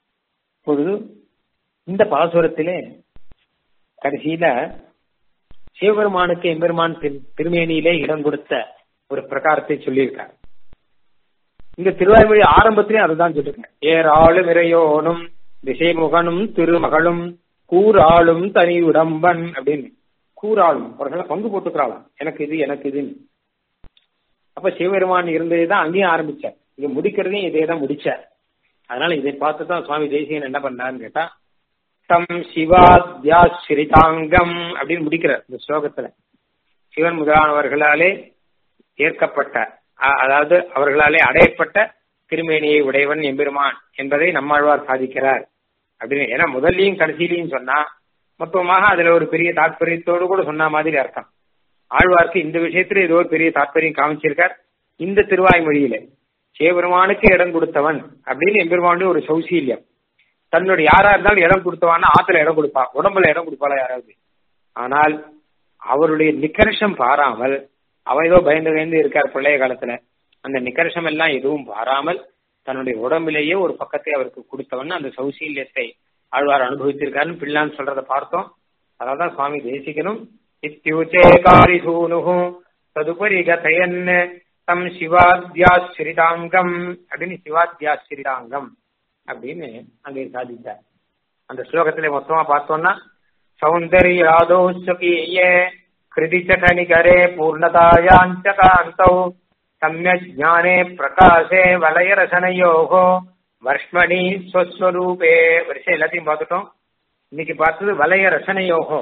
பொழுது இந்த பாசுரத்திலே கடைசியில சிவபெருமானுக்கு எம்பெருமான் திரு- திருமேனியிலே இடம் கொடுத்த ஒரு பிரகாரத்தை சொல்லியிருக்கார் இந்த திருவாய்மொழி ஆரம்பத்திலே அதுதான் சொல்லிருக்கேன் ஏராளும் இறையோனும் திசைமுகனும் திருமகளும் கூறாளும் தனி உடம்பன் அப்படின்னு கூறாளும் அவர்களை பங்கு போட்டுக்கிறாளாம் எனக்கு இது எனக்கு இதுன்னு அப்ப சிவபெருமான் இருந்ததுதான் அங்கேயும் ஆரம்பிச்சார் இங்க முடிக்கிறதையும் இதே தான் முடிச்சார் அதனால இதை பார்த்து தான் சுவாமி தேசியன் என்ன பண்ணாருன்னு கேட்டா தம் சிவாத்யாஸ்ரிதாங்கம் அப்படின்னு முடிக்கிறார் இந்த ஸ்லோகத்துல சிவன் முதலானவர்களாலே ஏற்கப்பட்ட அ- அதாவது அவர்களாலே அடையப்பட்ட திருமேனியை உடையவன் எம்பெருமான் என்பதை நம்மாழ்வார் சாதிக்கிறார் அப்படின்னு ஏன்னா முதல்லையும் கடைசியிலையும் சொன்னா மொத்தமாக அதுல ஒரு பெரிய தாற்பயத்தோடு கூட சொன்ன மாதிரி அர்த்தம் ஆழ்வார்க்கு இந்த விஷயத்துல ஏதோ ஒரு பெரிய தாற்பயம் காமிச்சிருக்கார் இந்த திருவாய்மொழியில சிவபெருமானுக்கு இடம் கொடுத்தவன் அப்படின்னு எம்பெருமானுடைய ஒரு சௌசீல்யம் தன்னுடைய யாரா இருந்தாலும் இடம் கொடுத்தவான்னா ஆத்துல இடம் கொடுப்பா உடம்புல இடம் கொடுப்பாளா யாராவது ஆனால் அவருடைய நிக்கர்ஷம் பாராமல் அவன் ஏதோ பயந்து பயந்து இருக்கார் பிள்ளைய காலத்துல அந்த நிக்கர்ஷம் எல்லாம் எதுவும் பாராமல் தன்னுடைய உடம்பிலேயே ஒரு பக்கத்தை அவருக்கு கொடுத்தவன் அந்த சௌசீல்யத்தை ஆழ்வார் அனுபவித்திருக்காருன்னு பிள்ளான்னு சொல்றத பார்த்தோம் அதான் சுவாமி தேசிகனும் இத்தியுச்சே காரிசூனுகு ததுபரி கதையன் தம் சிவாத்யாஸ்ரிதாங்கம் அப்படின்னு சிவாத்யாஸ்ரிதாங்கம் அப்படின்னு அங்கே சாதித்தார் அந்த ஸ்லோகத்திலே மொத்தமா பார்த்தோம்னா சௌந்தர்யாதோ ஸ்வகீயே கிருதிச்சடனிகரே பூர்ணதாயாஞ்ச காந்தௌ சமயக் ஞானே பிரகாசே வலயரசனையோகோ வர்ஷ்மணி ஸ்வஸ்வரூபே வரிசை எல்லாத்தையும் பார்த்துட்டோம் இன்னைக்கு பார்த்தது வலய ரசனையோகோ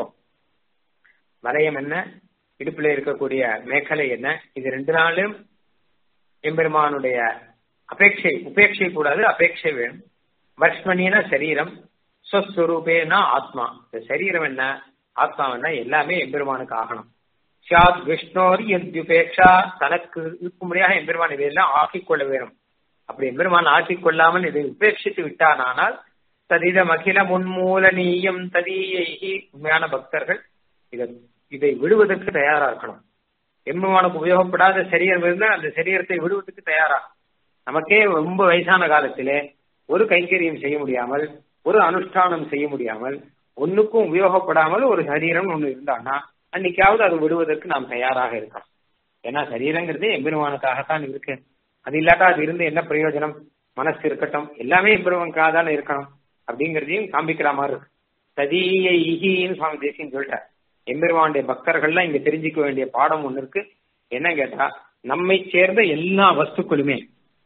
வலயம் என்ன இடுப்புல இருக்கக்கூடிய மேகலை என்ன இது ரெண்டு நாளும் எம்பெருமானுடைய அபேட்சை உபேட்சை கூடாது அபேட்சை வேணும் வர்ஷ்மணினா சரீரம் ஸ்வஸ்வரூபேனா ஆத்மா இந்த சரீரம் என்ன ஆத்மா என்ன எல்லாமே எம்பெருமானுக்கு ஆகணும் சாத் விஷ்ணோர் எத்யுபேட்சா தனக்கு இருக்கும்படியாக எம்பெருமான் இதையெல்லாம் ஆக்கிக் கொள்ள வேணும் அப்படி எம்பெருமான் ஆக்கிக் கொள்ளாமல் இதை உபேட்சித்து விட்டானால் ததிதம் அகில முன்மூல நீயம் ததீயை உண்மையான பக்தர்கள் இதை இதை விடுவதற்கு தயாரா இருக்கணும் எம்பெருமானுக்கு உபயோகப்படாத சரீரம் இருந்தால் அந்த சரீரத்தை விடுவதற்கு தயாரா நமக்கே ரொம்ப வயசான காலத்திலே ஒரு கைங்கரியம் செய்ய முடியாமல் ஒரு அனுஷ்டானம் செய்ய முடியாமல் ஒன்னுக்கும் உபயோகப்படாமல் ஒரு சரீரம் ஒண்ணு இருந்தான்னா அன்னைக்காவது அதை விடுவதற்கு நாம் தயாராக இருக்கணும் ஏன்னா சரீரங்கிறது எம்பெருமானுக்காகத்தான் இருக்கு அது இல்லாட்டா அது இருந்து என்ன பிரயோஜனம் மனசு இருக்கட்டும் எல்லாமே எம்பெருமானுக்காக தானே இருக்கணும் அப்படிங்கறதையும் காண்பிக்கிற மாதிரி இருக்கு சதீய இகின்னு சுவாமி தேசியம் சொல்லிட்டார் எம்பெருமானுடைய பக்தர்கள்லாம் இங்க தெரிஞ்சுக்க வேண்டிய பாடம் ஒண்ணு இருக்கு என்ன கேட்டா நம்மை சேர்ந்த எல்லா வஸ்துக்களுமே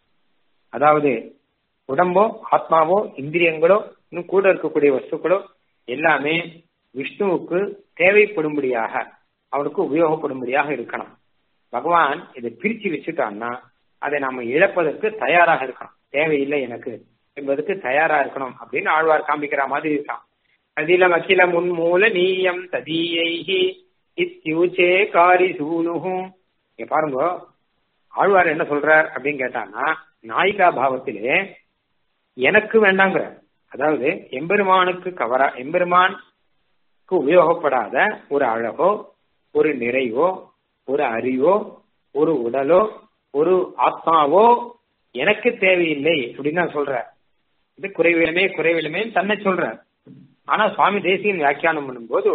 அதாவது உடம்போ ஆத்மாவோ இந்திரியங்களோ இன்னும் கூட இருக்கக்கூடிய வஸ்துக்களோ எல்லாமே விஷ்ணுவுக்கு தேவைப்படும்படியாக அவனுக்கு உபயோகப்படும்படியாக இருக்கணும் பகவான் இதை பிரிச்சு வச்சுட்டான்னா அதை நாம இழப்பதற்கு தயாராக இருக்கணும் தேவையில்லை எனக்கு என்பதற்கு தயாரா இருக்கணும் அப்படின்னு ஆழ்வார் காமிக்கிற மாதிரி இருக்கான் அதிலம் அகில முன்மூல நீயம் ததீயைஹி இத்யூச்சே காரி சூனுகும் இங்க பாருங்க ஆழ்வார் என்ன சொல்றார் அப்படின்னு கேட்டான்னா நாயிகா பாவத்திலே எனக்கு வேண்டாங்கிற அதாவது எம்பெருமானுக்கு கவரா எம்பெருமானுக்கு உபயோகப்படாத ஒரு அழகோ ஒரு நிறைவோ ஒரு அறிவோ ஒரு உடலோ ஒரு ஆத்மாவோ எனக்கு தேவையில்லை அப்படின்னு தான் சொல்ற இது குறைவிலுமே குறைவிலுமே தன்னை சொல்ற ஆனா சுவாமி தேசியன் வியாக்கியானம் பண்ணும்போது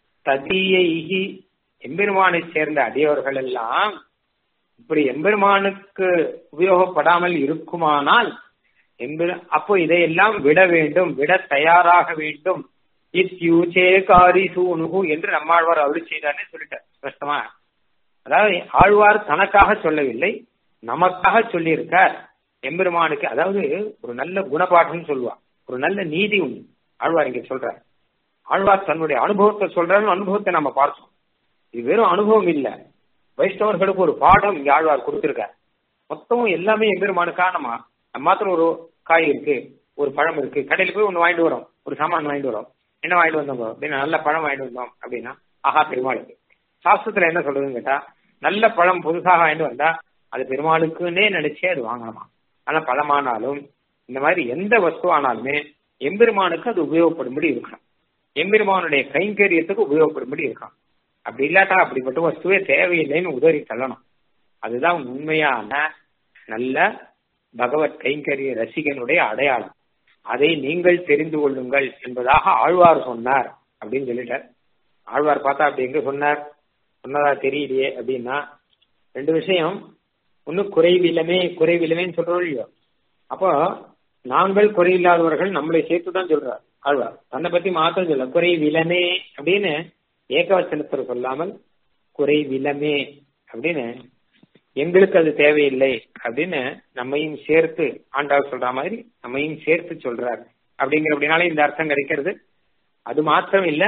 ததீயைகி எம்பெருமானை சேர்ந்த அடியவர்கள் எல்லாம் இப்படி எம்பெருமானுக்கு உபயோகப்படாமல் இருக்குமானால் எம்பெரு அப்போ இதையெல்லாம் விட வேண்டும் விட தயாராக வேண்டும் இத்யூச்சே காரி சூனுகு என்று நம்மாழ்வார் அருளி செய்தார்னு சொல்லிட்டார் ஸ்பஷ்டமா அதாவது ஆழ்வார் தனக்காக சொல்லவில்லை நமக்காக சொல்லியிருக்கார் எம்பெருமானுக்கு அதாவது ஒரு நல்ல குணபாடம் சொல்லுவார் ஒரு நல்ல நீதி உண்டு ஆழ்வார் இங்க சொல்றார் ஆழ்வார் தன்னுடைய அனுபவத்தை சொல்றாரு அனுபவத்தை நம்ம பார்த்தோம் இது வெறும் அனுபவம் இல்ல வைஷ்ணவர்களுக்கு ஒரு பாடம் இங்க ஆழ்வார் கொடுத்திருக்கார் மொத்தமும் எல்லாமே எம்பெருமானுக்கா நம்ம நம்ம மாத்திரம் ஒரு காய் இருக்கு ஒரு பழம் இருக்கு கடையில போய் ஒண்ணு வாங்கிட்டு வரோம் ஒரு சாமான் வாங்கிட்டு வரோம் என்ன வாங்கிட்டு வந்தோம் அப்படின்னா நல்ல பழம் வாங்கிட்டு வந்தோம் அப்படின்னா ஆஹா பெருமாளுக்கு சாஸ்திரத்துல என்ன சொல்றதுன்னு கேட்டா நல்ல பழம் புதுசாக வாங்கிட்டு வந்தா அது பெருமாளுக்குன்னே நினைச்சே அது வாங்கணுமா ஆனா பழமானாலும் இந்த மாதிரி எந்த வஸ்து ஆனாலுமே எம்பெருமானுக்கு அது உபயோகப்படும்படி இருக்கணும் எம்பெருமானுடைய கைங்கரியத்துக்கு உபயோகப்படும்படி இருக்கான் அப்படி இல்லாட்டா அப்படிப்பட்ட வஸ்துவே தேவையில்லைன்னு உதறி தள்ளணும் அதுதான் உண்மையான நல்ல பகவத் கைங்கரிய ரசிகனுடைய அடையாளம் அதை நீங்கள் தெரிந்து கொள்ளுங்கள் என்பதாக ஆழ்வார் சொன்னார் அப்படின்னு சொல்லிட்டார் ஆழ்வார் பார்த்தா அப்படி எங்க சொன்னார் சொன்னதா தெரியலையே அப்படின்னா ரெண்டு விஷயம் ஒன்னு குறைவிலமே குறைவிலமேன்னு சொல்றோம் இல்லையோ அப்போ நாங்கள் குறையில்லாதவர்கள் நம்மளை சேர்த்து தான் சொல்றார் ஆழ்வார் தன்னை பத்தி மாத்திரம் சொல்ல குறைவிலமே அப்படின்னு ஏகவச்சனத்தில் சொல்லாமல் குறைவிலமே அப்படின்னு எங்களுக்கு அது தேவையில்லை அப்படின்னு நம்மையும் சேர்த்து ஆண்டாள் சொல்ற மாதிரி நம்மையும் சேர்த்து சொல்றார் அப்படிங்கிற அப்படின்னாலே இந்த அர்த்தம் கிடைக்கிறது அது மாத்திரம் இல்ல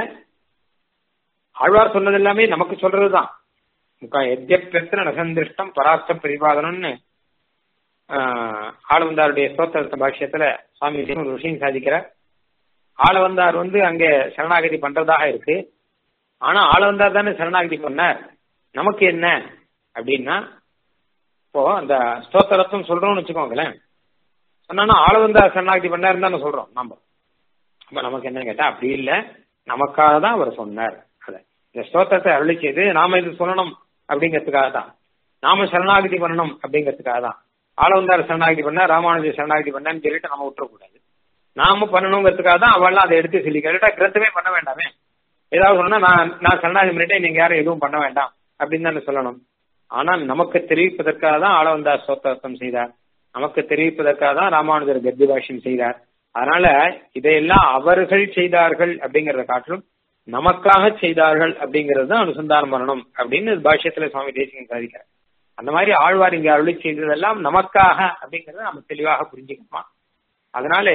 ஆழ்வார் சொன்னது எல்லாமே நமக்கு சொல்றதுதான் முக்கா எத்தியப்பிரச்சன நசந்திருஷ்டம் பராஸ்த பிரதிபாதனம்னு ஆளவந்தாருடைய ஸ்தோத்திர பாஷ்யத்துல சுவாமி ஒரு விஷயம் சாதிக்கிறார் ஆளவந்தார் வந்து அங்க சரணாகதி பண்றதாக இருக்கு ஆனா ஆளவந்தார் தானே சரணாகதி பண்ணார் நமக்கு என்ன அப்படின்னா இப்போ அந்த ஸ்தோத்திரத்தும் சொல்றோம்னு வச்சுக்கோங்களேன் சொன்னா ஆளவந்தார் சரணாகதி பண்ணாருன்னு தானே சொல்றோம் நம்ம அப்ப நமக்கு என்ன கேட்டா அப்படி இல்ல நமக்காக தான் அவர் சொன்னார் அதை இந்த ஸ்தோத்திரத்தை அருளி செய்து நாம இது சொல்லணும் அப்படிங்கிறதுக்காக தான் நாம சரணாகதி பண்ணணும் அப்படிங்கிறதுக்காக தான் ஆளவந்தார் சரணாகதி பண்ணா ராமானுஜர் சரணாகதி பண்ணான்னு சொல்லிட்டு நம்ம விட்டுறக்கூடாது நாம பண்ணணுங்கிறதுக்காக தான் அவள்லாம் அதை எடுத்து சொல்லி கேட்டா கிரந்தமே பண்ண வேண்டாமே ஏதாவது சொன்னா நான் நான் சரணாகதி பண்ணிட்டேன் நீங்க யாரும் எதுவும் பண்ண வேண்டாம் அப்படின்னு தானே சொல்லணும் ஆனால் நமக்கு தெரிவிப்பதற்காக தான் ஆளவந்தார் ஸ்தோத்திரம் செய்தார் நமக்கு தெரிவிப்பதற்காக தான் ராமானுஜர் கத்தி பாஷ்யம் செய்தார் அதனால இதையெல்லாம் அவர்கள் செய்தார்கள் அப்படிங்கறத காட்டிலும் நமக்காக செய்தார்கள் அப்படிங்கிறது தான் அனுசந்தானம் பண்ணணும் அப்படின்னு பாஷ்யத்துல சுவாமி தேசிகன் சாதிக்கிறார் அந்த மாதிரி ஆழ்வார் இங்க அருளி செய்ததெல்லாம் நமக்காக அப்படிங்கறத நம்ம தெளிவாக புரிஞ்சுக்கணுமா அதனால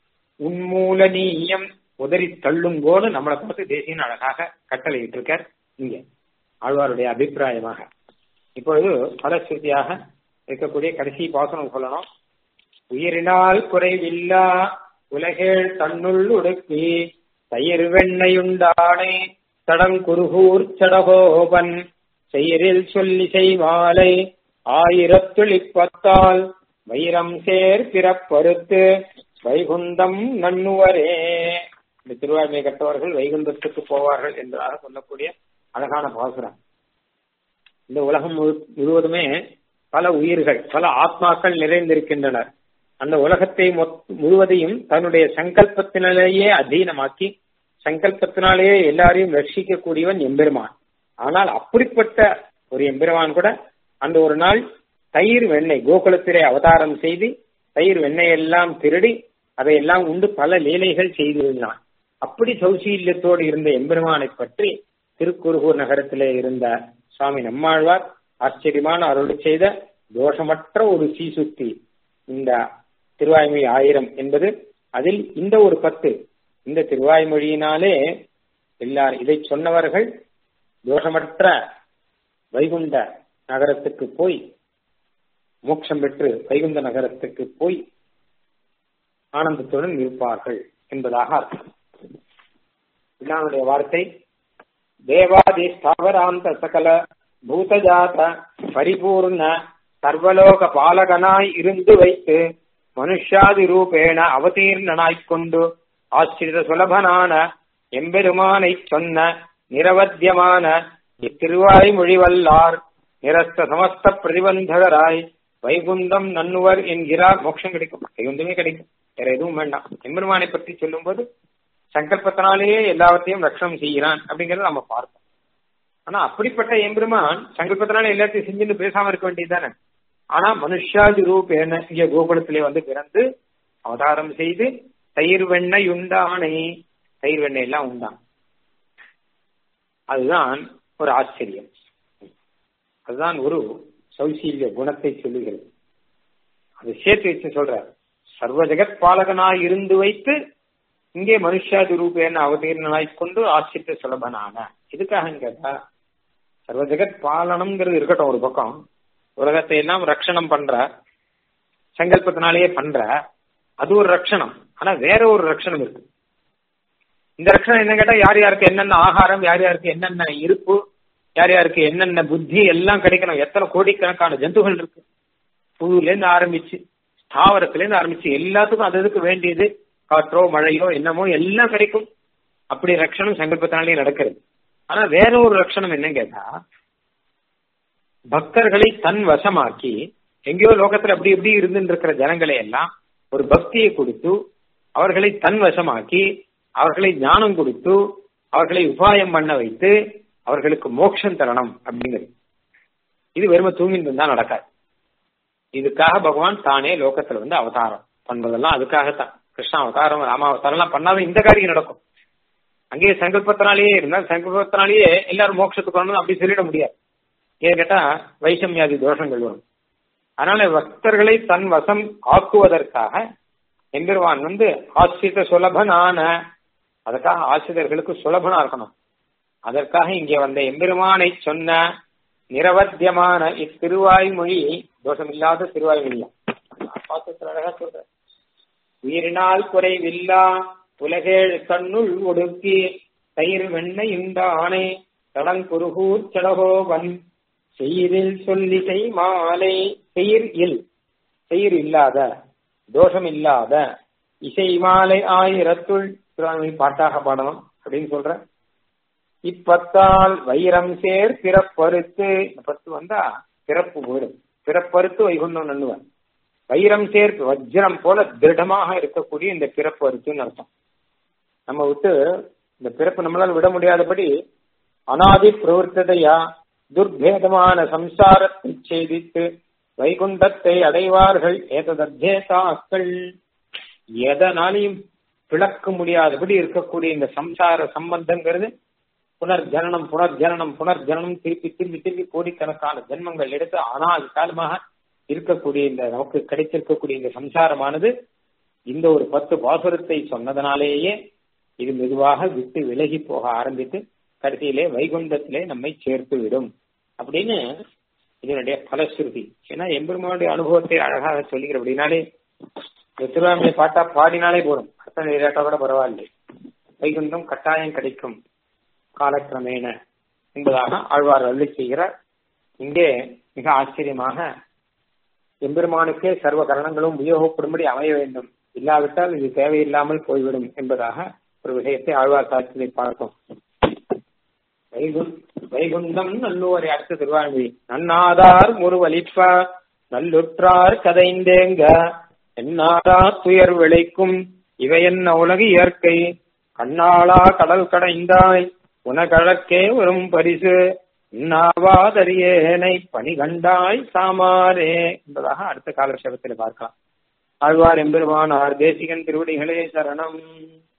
உன்மூலனீயம் உதறி தள்ளுங்கோடு நம்மளை பார்த்து தேசியன் அழகாக கட்டளையிட்டு இருக்கார் இங்க ஆழ்வாருடைய அபிப்பிராயமாக இப்பொழுது பலஸ்ருதியாக இருக்கக்கூடிய கடைசி பாசனம் சொல்லணும் உயிரினால் குறைவில்லா உலகேள் தன்னுள் உடுக்கி தயிர் வெண்ணையுண்டானே தடங்குருகூர் சடகோபன் செயிரில் சொல்லி செய்வாலை ஆயிரத்துளிப்பத்தால் வைரம் சேர் பிறப்பறுத்து வைகுந்தம் நன்னுவரே இந்த திருவாய்மை கட்டவர்கள் வைகுந்தத்துக்கு போவார்கள் என்பதாக சொல்லக்கூடிய அழகான பாசுரம் இந்த உலகம் முழுவதுமே பல உயிர்கள் பல ஆத்மாக்கள் நிறைந்திருக்கின்றனர் அந்த உலகத்தை முழுவதையும் தன்னுடைய சங்கல்பத்தினாலேயே அதீனமாக்கி சங்கல்பத்தினாலேயே எல்லாரையும் ரட்சிக்கக்கூடியவன் எம்பெருமான் ஆனால் அப்படிப்பட்ட ஒரு எம்பெருமான் கூட அந்த ஒரு நாள் தயிர் வெண்ணெய் கோகுலத்திலே அவதாரம் செய்து தயிர் வெண்ணெய் எல்லாம் திருடி அதையெல்லாம் உண்டு பல லீலைகள் செய்திருந்தான் அப்படி சௌசீல்யத்தோடு இருந்த எம்பெருமானை பற்றி திருக்குறுகூர் நகரத்திலே இருந்த சுவாமி நம்மாழ்வார் ஆச்சரியமான அருள் செய்த தோஷமற்ற ஒரு சீசுத்தி இந்த திருவாய்மொழி ஆயிரம் என்பது அதில் இந்த ஒரு பத்து இந்த திருவாய்மொழியினாலே எல்லார் இதை சொன்னவர்கள் தோஷமற்ற வைகுண்ட நகரத்துக்கு போய் மோட்சம் பெற்று வைகுந்த நகரத்துக்கு போய் ஆனந்தத்துடன் இருப்பார்கள் என்பதாக அர்த்தம் பிள்ளானுடைய வார்த்தை தேவாதி ஸ்தாவராந்த சகல பூதஜாத பரிபூர்ண சர்வலோக பாலகனாய் இருந்து வைத்து மனுஷாதி ரூபேண அவதீர்ணனாய்க் கொண்டு ஆசிரித சுலபனான எம்பெருமானை சொன்ன நிரவத்தியமான இத்திருவாய்மொழிவல்லார் நிரஸ்த சமஸ்த பிரதிபந்தகராய் வைகுந்தம் நன்னுவர் என்கிறார் மோட்சம் கிடைக்கும் வைகுந்தமே கிடைக்கும் வேற எதுவும் வேண்டாம் எம்பெருமானை பற்றி சொல்லும்போது சங்கல்பத்தினாலேயே எல்லாவற்றையும் ரட்சணம் செய்கிறான் அப்படிங்கறத நம்ம பார்ப்போம் ஆனா அப்படிப்பட்ட எம்பெருமான் சங்கல்பத்தினால எல்லாத்தையும் செஞ்சுன்னு பேசாம இருக்க வேண்டியதுதானே ஆனா மனுஷாதி ரூபேன இங்க கோகுலத்திலே வந்து பிறந்து அவதாரம் செய்து தயிர் வெண்ணெய் உண்டானே தயிர் வெண்ணெய் எல்லாம் உண்டான் அதுதான் ஒரு ஆச்சரியம் அதுதான் ஒரு சௌசீல்ய குணத்தை சொல்லுகிறது அதை சேர்த்து வச்சு சொல்ற சர்வ ஜெகத் பாலகனாய் இருந்து வைத்து இங்கே மனுஷாதி ரூபேன அவதீர்ணனாய் கொண்டு ஆசிரித்த சுலபனான இதுக்காக கேட்டா சர்வ ஜெகத் பாலனம்ங்கிறது இருக்கட்டும் ஒரு பக்கம் உலகத்தை எல்லாம் ரட்சணம் பண்ற சங்கல்பத்தினாலேயே பண்ற அது ஒரு ரட்சணம் ஆனா வேற ஒரு ரட்சணம் இருக்கு இந்த ரட்சணம் என்ன கேட்டா யார் யாருக்கு என்னென்ன ஆகாரம் யார் யாருக்கு என்னென்ன இருப்பு யார் யாருக்கு என்னென்ன புத்தி எல்லாம் கிடைக்கணும் எத்தனை கோடிக்கணக்கான ஜந்துகள் இருக்கு புழுல இருந்து ஆரம்பிச்சு தாவரத்துல இருந்து ஆரம்பிச்சு எல்லாத்துக்கும் அது அதுக்கு வேண்டியது காற்றோ மழையோ என்னமோ எல்லாம் கிடைக்கும் அப்படி ரட்சணம் சங்கல்பத்தினாலே நடக்கிறது ஆனா வேற ஒரு ரட்சணம் என்ன கேட்டா பக்தர்களை தன் வசமாக்கி எங்கேயோ லோகத்துல அப்படி இப்படி இருந்து இருக்கிற ஜனங்களை எல்லாம் ஒரு பக்தியை கொடுத்து அவர்களை தன் வசமாக்கி அவர்களை ஞானம் கொடுத்து அவர்களை உபாயம் பண்ண வைத்து அவர்களுக்கு மோட்சம் தரணும் அப்படிங்கிறது இது வெறும தூங்கிட்டு இருந்தா நடக்காது இதுக்காக பகவான் தானே லோகத்துல வந்து அவதாரம் பண்றதெல்லாம் அதுக்காகத்தான் கிருஷ்ண அவதாரம் ராம அவதாரம் எல்லாம் பண்ணாதான் இந்த காரியம் நடக்கும் அங்கேயே சங்கல்பத்தினாலேயே இருந்தால் சங்கல்பத்தினாலேயே எல்லாரும் மோட்சத்துக்கு வரணும் அப்படி சொல்லிட முடியாது ஏன் கேட்டா வைஷமியாதி தோஷங்கள் வரும் அதனால பக்தர்களை தன் வசம் ஆக்குவதற்காக எம்பெருவான் வந்து ஆசிரித சுலபனான அதற்காக ஆசிரியர்களுக்கு சுலபனா இருக்கணும் அதற்காக இங்கே வந்த எம்பெருமானை சொன்ன நிரவத்தியமான இத்திருவாய்மொழி தோஷமில்லாத திருவாய்மொழியா பாத்திரத்தில் அழகா சொல்ற உயிரினால் குறைவில்லா உலகேழு கண்ணுள் ஒடுக்கி தயிர் வெண்ணெய் இந்த ஆணை தடங்குருகூர் செடகோவன் செயிரில் சொல்லி செய் மாலை செயிர் இல் செயிர் இல்லாத தோஷம் இல்லாத இசை மாலை ஆயிரத்துள் திருவாமி பாட்டாக பாடணும் அப்படின்னு சொல்ற இப்பத்தால் வைரம் சேர் பிறப்பறுத்து பத்து வந்தா பிறப்பு போயிடும் பிறப்பறுத்து வைகுண்டம் நண்ணுவன் வைரம் சேர் வஜ்ரம் போல திருடமாக இருக்கக்கூடிய இந்த பிறப்பு அறுத்துன்னு அர்த்தம் நம்ம விட்டு இந்த பிறப்பு நம்மளால் விட முடியாதபடி அனாதி பிரவர்த்ததையா துர்பேதமான சம்சாரத்தை செய்தித்து வைகுண்டத்தை அடைவார்கள் ஏததேதாக்கள் எதனாலையும் பிளக்க முடியாதபடி இருக்கக்கூடிய இந்த சம்சார சம்பந்தங்கிறது புனர்ஜனனம் புனர்ஜனனம் புனர்ஜனனம் திருப்பி திருப்பி திருப்பி கோடிக்கணக்கான ஜென்மங்கள் எடுத்து அனாதி காலமாக இருக்கக்கூடிய இந்த நமக்கு கிடைத்திருக்கக்கூடிய இந்த சம்சாரமானது இந்த ஒரு பத்து பாசுரத்தை சொன்னதனாலேயே இது மெதுவாக விட்டு விலகி போக ஆரம்பித்து கடைசியிலே வைகுண்டத்திலே நம்மை சேர்த்து விடும் அப்படின்னு இதனுடைய பலஸ்ருதி ஏன்னா எம்பெருமானுடைய அனுபவத்தை அழகாக சொல்லுகிற அப்படின்னாலே திருவாமியை பாட்டா பாடினாலே போதும் அத்தனை இல்லாட்டா கூட பரவாயில்லை வைகுண்டம் கட்டாயம் கிடைக்கும் காலக்கிரமேன என்பதாக ஆழ்வார் அருளி செய்கிறார் இங்கே மிக ஆச்சரியமாக எம்பெருமானுக்கே சர்வ கரணங்களும் உபயோகப்படும்படி அமைய வேண்டும் இல்லாவிட்டால் இது தேவையில்லாமல் போய்விடும் என்பதாக ஒரு விஷயத்தை ஆழ்வார் சாட்சியை பார்த்தோம் வைகுண்டம் நல்லூரை அடுத்த திருவாழ்மொழி நன்னாதார் முருவலிப்ப நல்லுற்றார் கதைந்தேங்க என்னாதா துயர் விளைக்கும் இவை என்ன உலக இயற்கை கண்ணாளா கடல் கடைந்தாய் உனகழக்கே வரும் பரிசு இன்னாவாதறியேனை பணி கண்டாய் சாமாரே என்பதாக அடுத்த காலக்ஷேபத்தில் பார்க்கலாம் ஆழ்வார் எம்பெருமானார் தேசிகன் திருவடிகளே சரணம்